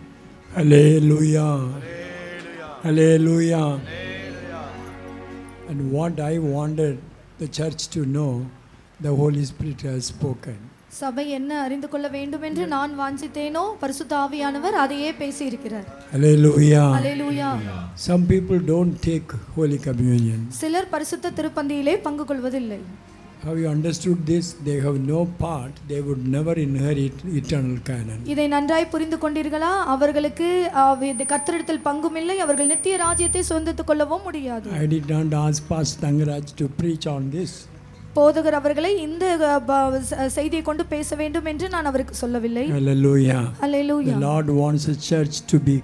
Hallelujah. Hallelujah. And what I wanted the church to know, the Holy Spirit has spoken. சபை என்ன அறிந்து கொள்ள வேண்டும் என்று நான் வாஞ்சித்தேனோ பரிசுத்த ஆவியானவர் அதையே பேசியிருக்கிறார் Hallelujah. Hallelujah Some people don't take Holy Communion. சிலர் பரிசுத்த திருப்பந்தியிலே பங்கு கொள்வதில்லை Have you understood this? They have no part, they would never inherit eternal canon. இதை நன்றாய் புரிந்து கொண்டீர்களா அவர்களுக்கு அஹ், இது கர்த்தரிடத்தில் பங்குமில்லை அவர்கள் நித்திய ராஜ்யத்தை சொந்தத்துக் கொள்ளவும் முடியாது I did not ask Pastor Tangaraj to preach on this. போதகர் அவர்களை இந்த அஹ், ப- ச- செய்தியை கொண்டு பேச வேண்டும் என்று நான் அவருக்கு சொல்லவில்லை Hallelujah. Hallelujah The Lord wants the church to be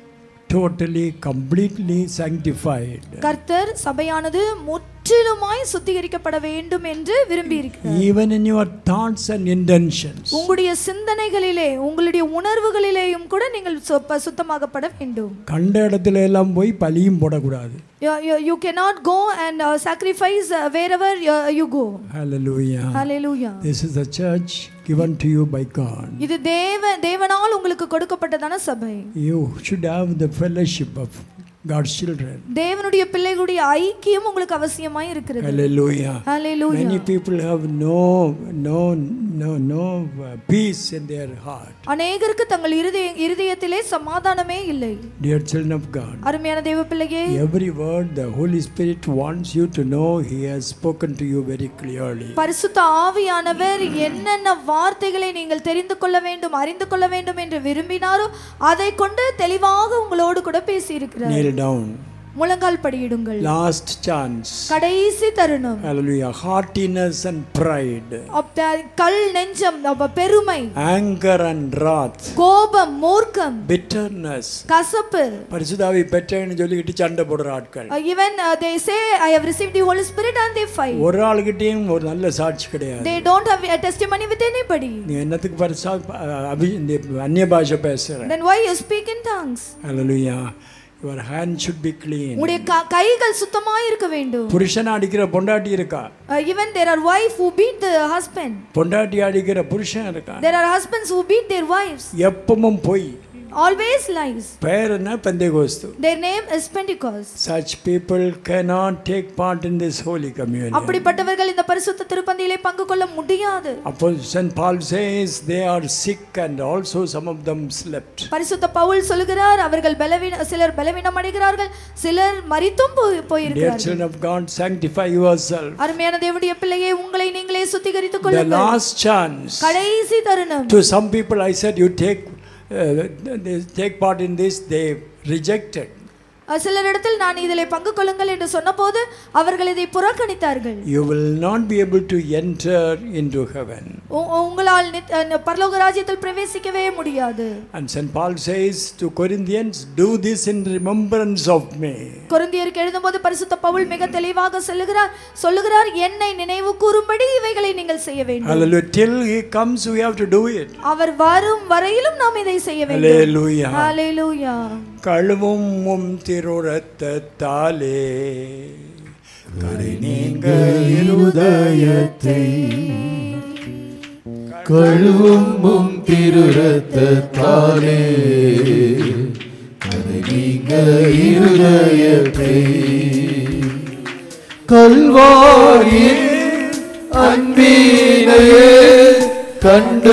totally, completely sanctified. கர்த்தர் சபையானது முற்றிலுமாய் சுத்திகரிக்கப்பட வேண்டும் என்று விரும்பி இருக்கிறார் Even in your thoughts and intentions. உங்களுடைய சிந்தனைகளிலே உங்களுடைய உணர்வுகளிலேயும் கூட நீங்கள் சுத்த- சுத்தமாகப்பட வேண்டும் கண்ட இடத்துல எல்லாம் போய் பலியும் போடக்கூடாது you cannot go and uh, sacrifice uh, wherever uh, you go Hallelujah. hallelujah This is the church given to you by God. இது தேவ தேவனால் உங்களுக்கு கொடுக்கப்பட்டதான சபை You should have the fellowship of God's children. தேவனுடைய பிள்ளைகளுடைய ஐக்கியம் உங்களுக்கு அவசியமாய் இருக்கிறது Hallelujah. Hallelujah. Many people have no, no, no, no uh, peace in their heart. அநேகருக்கு தங்கள் இருதய இருதயத்திலே சமாதானமே இல்லை Dear children of God, அருமையான தேவ பிள்ளையே every word the Holy Spirit wants you to know, He has spoken to you very clearly. பரிசுத்த ஆவியானவர் என்னென்ன வார்த்தைகளை நீங்கள் தெரிந்து கொள்ள வேண்டும் அறிந்து கொள்ள வேண்டும் என்று விரும்பினாரோ அதை கொண்டு தெளிவாக உங்களோடு கூட பேசியிருக்கிறார் Kneel down. முழங்கால் படியிடுங்கள் Last chance. கடைசி தருணம் Hallelujah. Haughtiness and pride, அப்ப கல் நெஞ்சம் அப்ப பெருமை anger and wrath, கோபம் மூர்க்கம் bitterness. கசப்பு பரிசுதாவை பெற்றேன்னு சொல்லிக்கிட்டு சண்டை போடுற ஆட்கள் even they say I have receive the Holy Spirit and they fight ஒரு ஆளுகிட்டையும் ஒரு நல்ல சாட்சி கிடையாது they don't have a testimony with anybody நீ என்னத்துக்கு பரிசா அபி இந்த அந்நிய பாஷை பேசுற then why you speak in tongues Hallelujah. Your hand should be clean. உங்களுடைய க- கைகள் சுத்தமாய் இருக்க வேண்டும் புருஷனை அடிக்கிற பொண்டாட்டி இருக்கா even there are wife who beat the husband பொண்டாட்டி அடிக்கிற புருஷன் இருக்கா there are husbands who beat their wives எப்பவும் பொய் always lies பேர் என்ன Pentecost their name is pentecost such people cannot take part in this holy communion அப்படிப்பட்டவர்கள் இந்த பரிசுத்த திருப்பந்தியிலே பங்கு கொள்ள முடியாது அப்போ St. Paul says they are sick and also some of them slept. பரிசுத்த பவுல் சொல்கிறார் அவர்கள் பலவீன சிலர் பலவீனம் அடைகிறார்கள் சிலர் மரித்தும் போய்- Dear போயிருக்கிறார்கள் children of God, sanctify yourself. அருமையான தேவனுடைய பிள்ளையே உங்களை நீங்களே சுத்திகரித்துக் The கொள்ளுங்கள் last chance. கடைசி தருணம் To some people, I said, you take, uh, they take part in this, they rejected. அஹ் சிலரிடத்தில் நான் இதிலே பங்கு கொள்ளுங்கள் என்று சொன்னபோது அவர்கள் இதை புறக்கணித்தார்கள் You will not be able to enter into heaven. உ- உங்களால் நித்- அஹ் பரலோக ராஜ்யத்தில் பிரவேசிக்கவே முடியாது And St. Paul says to Corinthians, do this in remembrance of me. கொரிந்தியருக்கு எழுதும்போது பரிசுத்த பவுல் மிக தெளிவாக சொல்லுகிறார் சொல்லுகிறார் என்னை நினைவு கூறும்படி இவைகளை நீங்கள் செய்ய வேண்டும் Hallelujah. Till he comes, we have to do it. அவர் வரும் வரையிலும் நாம் இதை செய்ய வேண்டும் Hallelujah. ஹalleluya கழுவும் உம் திருரத்தத்தாலே கரை நீங்க இருதயத்தை கழுவும் உம் திருரத்தத்தாலே கரை நீங்க இருதயத்தை கல்வாரின் அன்பினையே கண்டு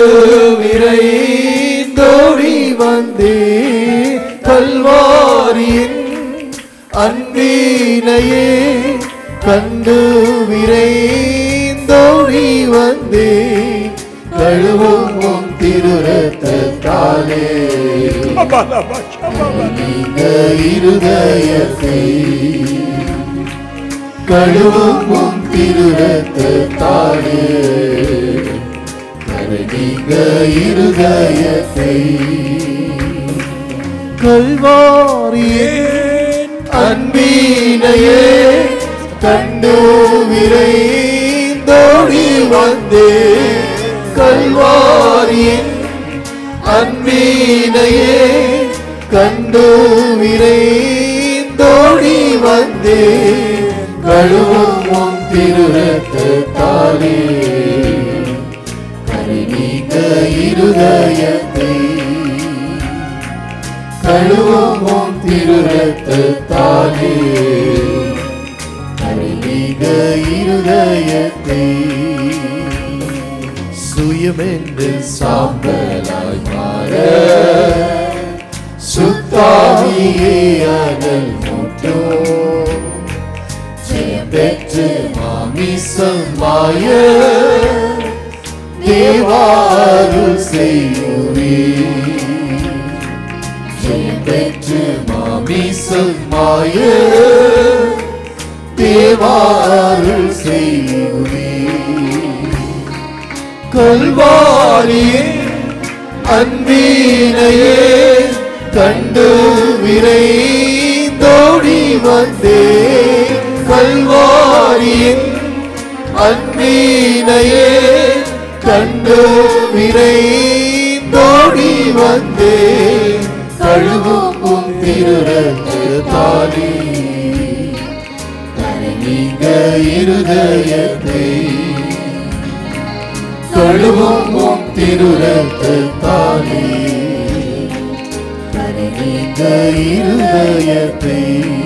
விரைந்தோடி வந்தே கல்வாரியின் அன்பினையே கண்டு விரைந்தோடி வந்தே கழுவும் உம் திருரத்தாலே நீங்க இருதயத்தை கழுவும் உம் திருரத்தாலே கரை நீங்க இருதயத்தை கல்வாரியே அன்பீனையே கண்டு விரைந்தோடி வந்தே கல்வாரியின் அன்பீனையே கண்டு விரைந்தோடி வந்தே கழுவும் உம் திருரத்தாலே கரை நீங்க இருதயத்தை கழுவும் உம் திருரத்தாலே கரை நீங்க இருதயத்தை சுயமென்று சாம்பலாய் மாற சுத்தாமியே அனல் மூட்டோ ஜெயம் பெற்று மாமி மாமிசமாய தேவாருள் செய்யுவே ஜெயம் பெற்று மாமிசமாய தேவாருள் செய்யுவே கல்வாரியின் அன்பினையே கண்டு விரைந்தோடி வந்தே கல்வாரியின் அன்பினையே கண்டு விரைந்தோடி வந்தே கழுவும் திருரத்தாலே நீங்க இருதயத்தை கழுவும் திருரத்தாலே நீங்க இருதயத்தை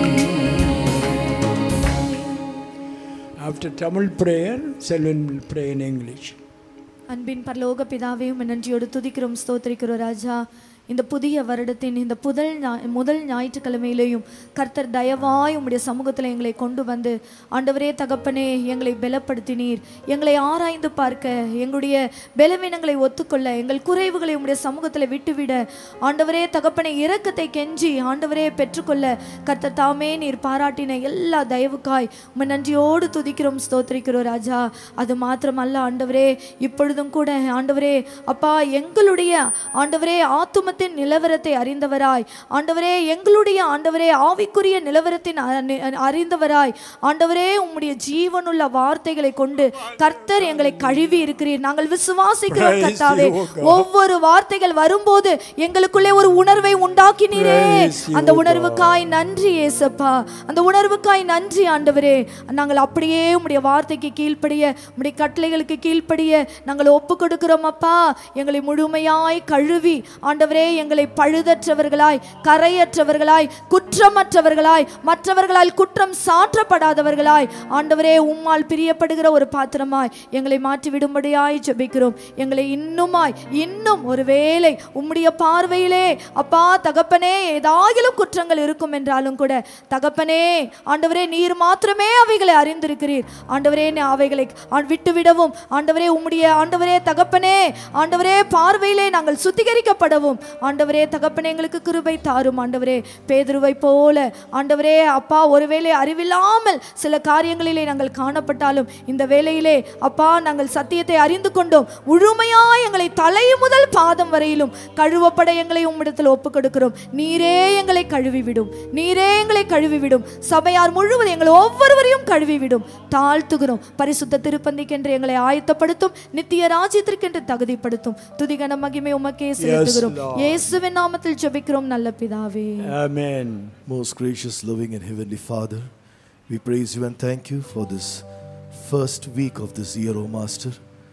After Tamil prayer, Selvan will pray in English. அன்பின் பரலோக பிதாவையும் நன்றியோடு துதிக்கிறோம் ஸ்தோத்திரிக்கிறோம் ராஜா இந்த புதிய வருடத்தின் இந்த புதல் ஞா- முதல் ஞாயிற்றுக்கிழமையிலேயும் கர்த்தர் தயவாய் உம்முடைய சமூகத்தில் எங்களை கொண்டு வந்து ஆண்டவரே தகப்பனே எங்களை பலப்படுத்தினீர் எங்களை ஆராய்ந்து பார்க்க எங்களுடைய பலவீனங்களை ஒத்துக்கொள்ள எங்கள் குறைவுகளை உம்முடைய சமூகத்தில் விட்டுவிட ஆண்டவரே தகப்பனை இரக்கத்தை கெஞ்சி ஆண்டவரே பெற்றுக்கொள்ள கர்த்தர் தாமே நீர் பாராட்டின எல்லா தயவுக்காய் உம்மை நன்றியோடு துதிக்கிறோம் ஸ்தோத்திரிக்கிறோம் ராஜா அது மாத்திரமல்ல ஆண்டவரே இப்பொழுதும் கூட ஆண்டவரே அப்பா எங்களுடைய ஆண்டவரே ஆத்துமத்தின் நிலவரத்தை அறிந்தவராய் ஆண்டவரே எங்களுடைய ஆண்டவரே ஆவிக்குரிய நிலவரத்தின் அ- நி- அறிந்தவராய் ஆண்டவரே உம்முடைய ஜீவனுள்ள வார்த்தைகளை கொண்டு கர்த்தர் எங்களை கழுவி இருக்கிறீர் நாங்கள் விசுவாசிக்கிறோம் Praise கர்த்தாவே you, O God. ஒவ்வொரு வார்த்தைகள் வரும்போது எங்களுக்குள்ளே ஒரு உணர்வை உண்டாக்கினீரே Praise you, அந்த O உணர்வுக்காய் நன்றி ஏசப்பா அந்த உணர்வுக்காய் நன்றி ஆண்டவரே நாங்கள் அப்படியே உம்முடைய வார்த்தைக்கு கீழ்ப்படிய உம்முடைய கட்டளைகளுக்கு கீழ்ப்படிய நாங்கள் ஒப்பு கொடுக்கிறோம் அப்பா எங்களை முழுமையாய் கழுவி ஆண்டவரே எங்களை பழுதற்றவர்களாய் கரையற்றவர்களாய் குற்றமற்றவர்களாய் மற்றவர்களால் குற்றம் சாற்றப்படாதவர்களாய் ஆண்டவரே உம்மால் பிரியப்படுகிற ஒரு பாத்திரமாய் எங்களை மாற்றி விடும்படியாய் ஜெபிக்கிறோம் எங்களை இன்னுமாய் இன்னும் ஒருவேளை உம்முடைய பார்வையிலே அப்பா தகப்பனே ஏதாகிலும் குற்றங்கள் இருக்கும் என்றாலும் கூட தகப்பனே ஆண்டவரே நீர் மாத்திரமே அவைகளை அறிந்திருக்கிறீர் ஆண்டவரே நீ அவைகளை ஆ- விட்டுவிடவும் ஆண்டவரே உம்முடைய ஆண்டவரே தகப்பனே ஆண்டவரே பார்வையிலே நாங்கள் சுத்திகரிக்கப்படவும் ஆண்டவரே தகப்பனே எங்களுக்கு கிருபை தாரும் ஆண்டவரே பேதுருவை போல ஆண்டவரே அப்பா ஒருவேளை அறிவில்லாமல் சில காரியங்களிலே நாங்கள் காணப்பட்டாலும் இந்த வேளையிலே அப்பா நாங்கள் சத்தியத்தை அறிந்து கொண்டோம் முழுமையாய் எங்களை தலை முதல் பாதம் வரையிலும் கழுவப்பட எங்களை உம்மிடத்தில் ஒப்புக் கொடுக்கிறோம் நீரே எங்களை கழுவிவிடும் நீரே எங்களை கழுவிவிடும் சபையார் முழுவதும் எங்களை ஒவ்வொருவரையும் கழுவிவிடும் தாழ்த்துகிறோம் பரிசுத்த திருப்பந்திக்கென்று எங்களை ஆயத்தப்படுத்தும் நித்திய ராஜ்யத்திற்கென்று தகுதிப்படுத்தும் துதிகன மகிமை உமக்கே செலுத்துகிறோம் Lord. இயேசுவின் நாமத்தில் ஜெபிக்கிறோம் நல்ல பிதாவே Amen. Most gracious, loving, and heavenly Father, we praise you and thank you for this first week of this year, O Master.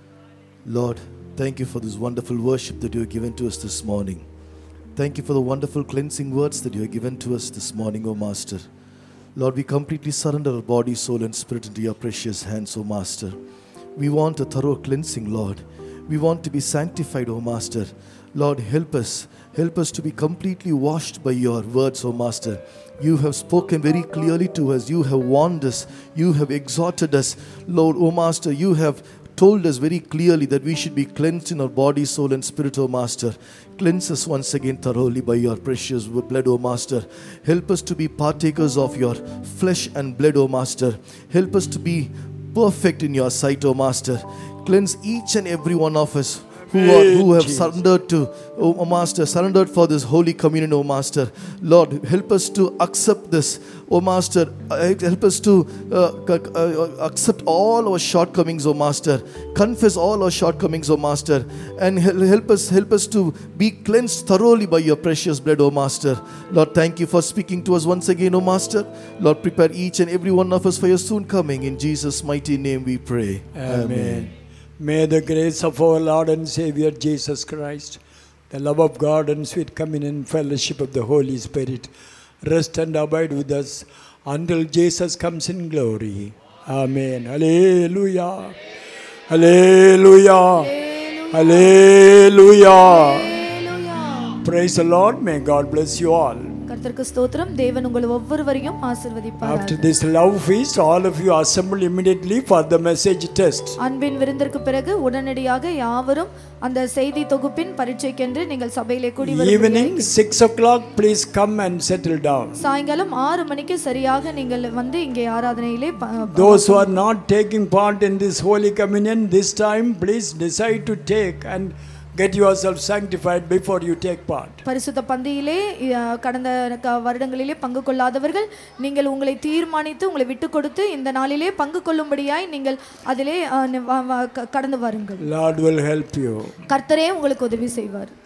Lord, thank you for this wonderful worship that you have given to us this morning. Thank you for the wonderful cleansing words that you have given to us this morning, O Master. Lord, we completely surrender our body, soul, and spirit into your precious hands, O Master. We want a thorough cleansing, Lord. We want to be sanctified, O Master. Lord, help us. Help us to be completely washed by your words, O Master. You have spoken very clearly to us. You have warned us. You have exhorted us. Lord, O Master, you have told us very clearly that we should be cleansed in our body, soul, and spirit, O Master. Cleanse us once again thoroughly by your precious blood, O Master. Help us to be partakers of your flesh and blood, O Master. Help us to be perfect in your sight, O Master. Cleanse each and every one of us who, are, who have Jesus. surrendered to, O Master, surrendered for this holy communion, O Master. Lord, help us to accept this, O Master. Uh, Help us to uh, c- uh, accept all our shortcomings, O Master. Confess all our shortcomings, O Master, and hel- help us help us to be cleansed thoroughly by your precious blood, O Master. Lord, thank you for speaking to us once again, O Master. Lord, prepare each and every one of us for your soon coming. In Jesus' mighty name we pray. Amen. May the grace of our Lord and Savior Jesus Christ, the love of God and sweet communion and fellowship of the Holy Spirit rest and abide with us until Jesus comes in glory. Amen. Hallelujah. Hallelujah. Hallelujah. Praise the Lord. May God bless you all. கர்த்தருக்கு ஸ்தோத்திரம் தேவன் உங்கள் ஒவ்வொருவரையும் ஆசிர்வதிப்பார் After this love feast, all of you assemble immediately for the message test. அன்பின் விருந்திற்கு பிறகு உடனடியாக யாவரும் அந்த செய்தி தொகுப்பின் பரீட்சைக்கென்று நீங்கள் சபையிலே கூடி வரும்படியாய் Evening, 6 o'clock, please come and settle down. சாயங்காலம் ஆறு மணிக்கு சரியாக நீங்கள் வந்து இங்கே ஆராதனையிலே ப- ப- Those who are not taking part in this Holy Communion this time, please decide to take and get yourself sanctified before you take part. பரிசுத்த பந்தியிலே அஹ், கடந்த க- வருடங்களிலே பங்கு கொள்ளாதவர்கள் நீங்கள் உங்களை தீர்மானித்து உங்களை விட்டு கொடுத்து இந்த நாளிலே பங்கு கொள்ளும்படியாய் நீங்கள் அதிலே அஹ், நி- வ- வ- க- கடந்து வாருங்கள் Lord will help you. கர்த்தரே உங்களுக்கு உதவி செய்வார்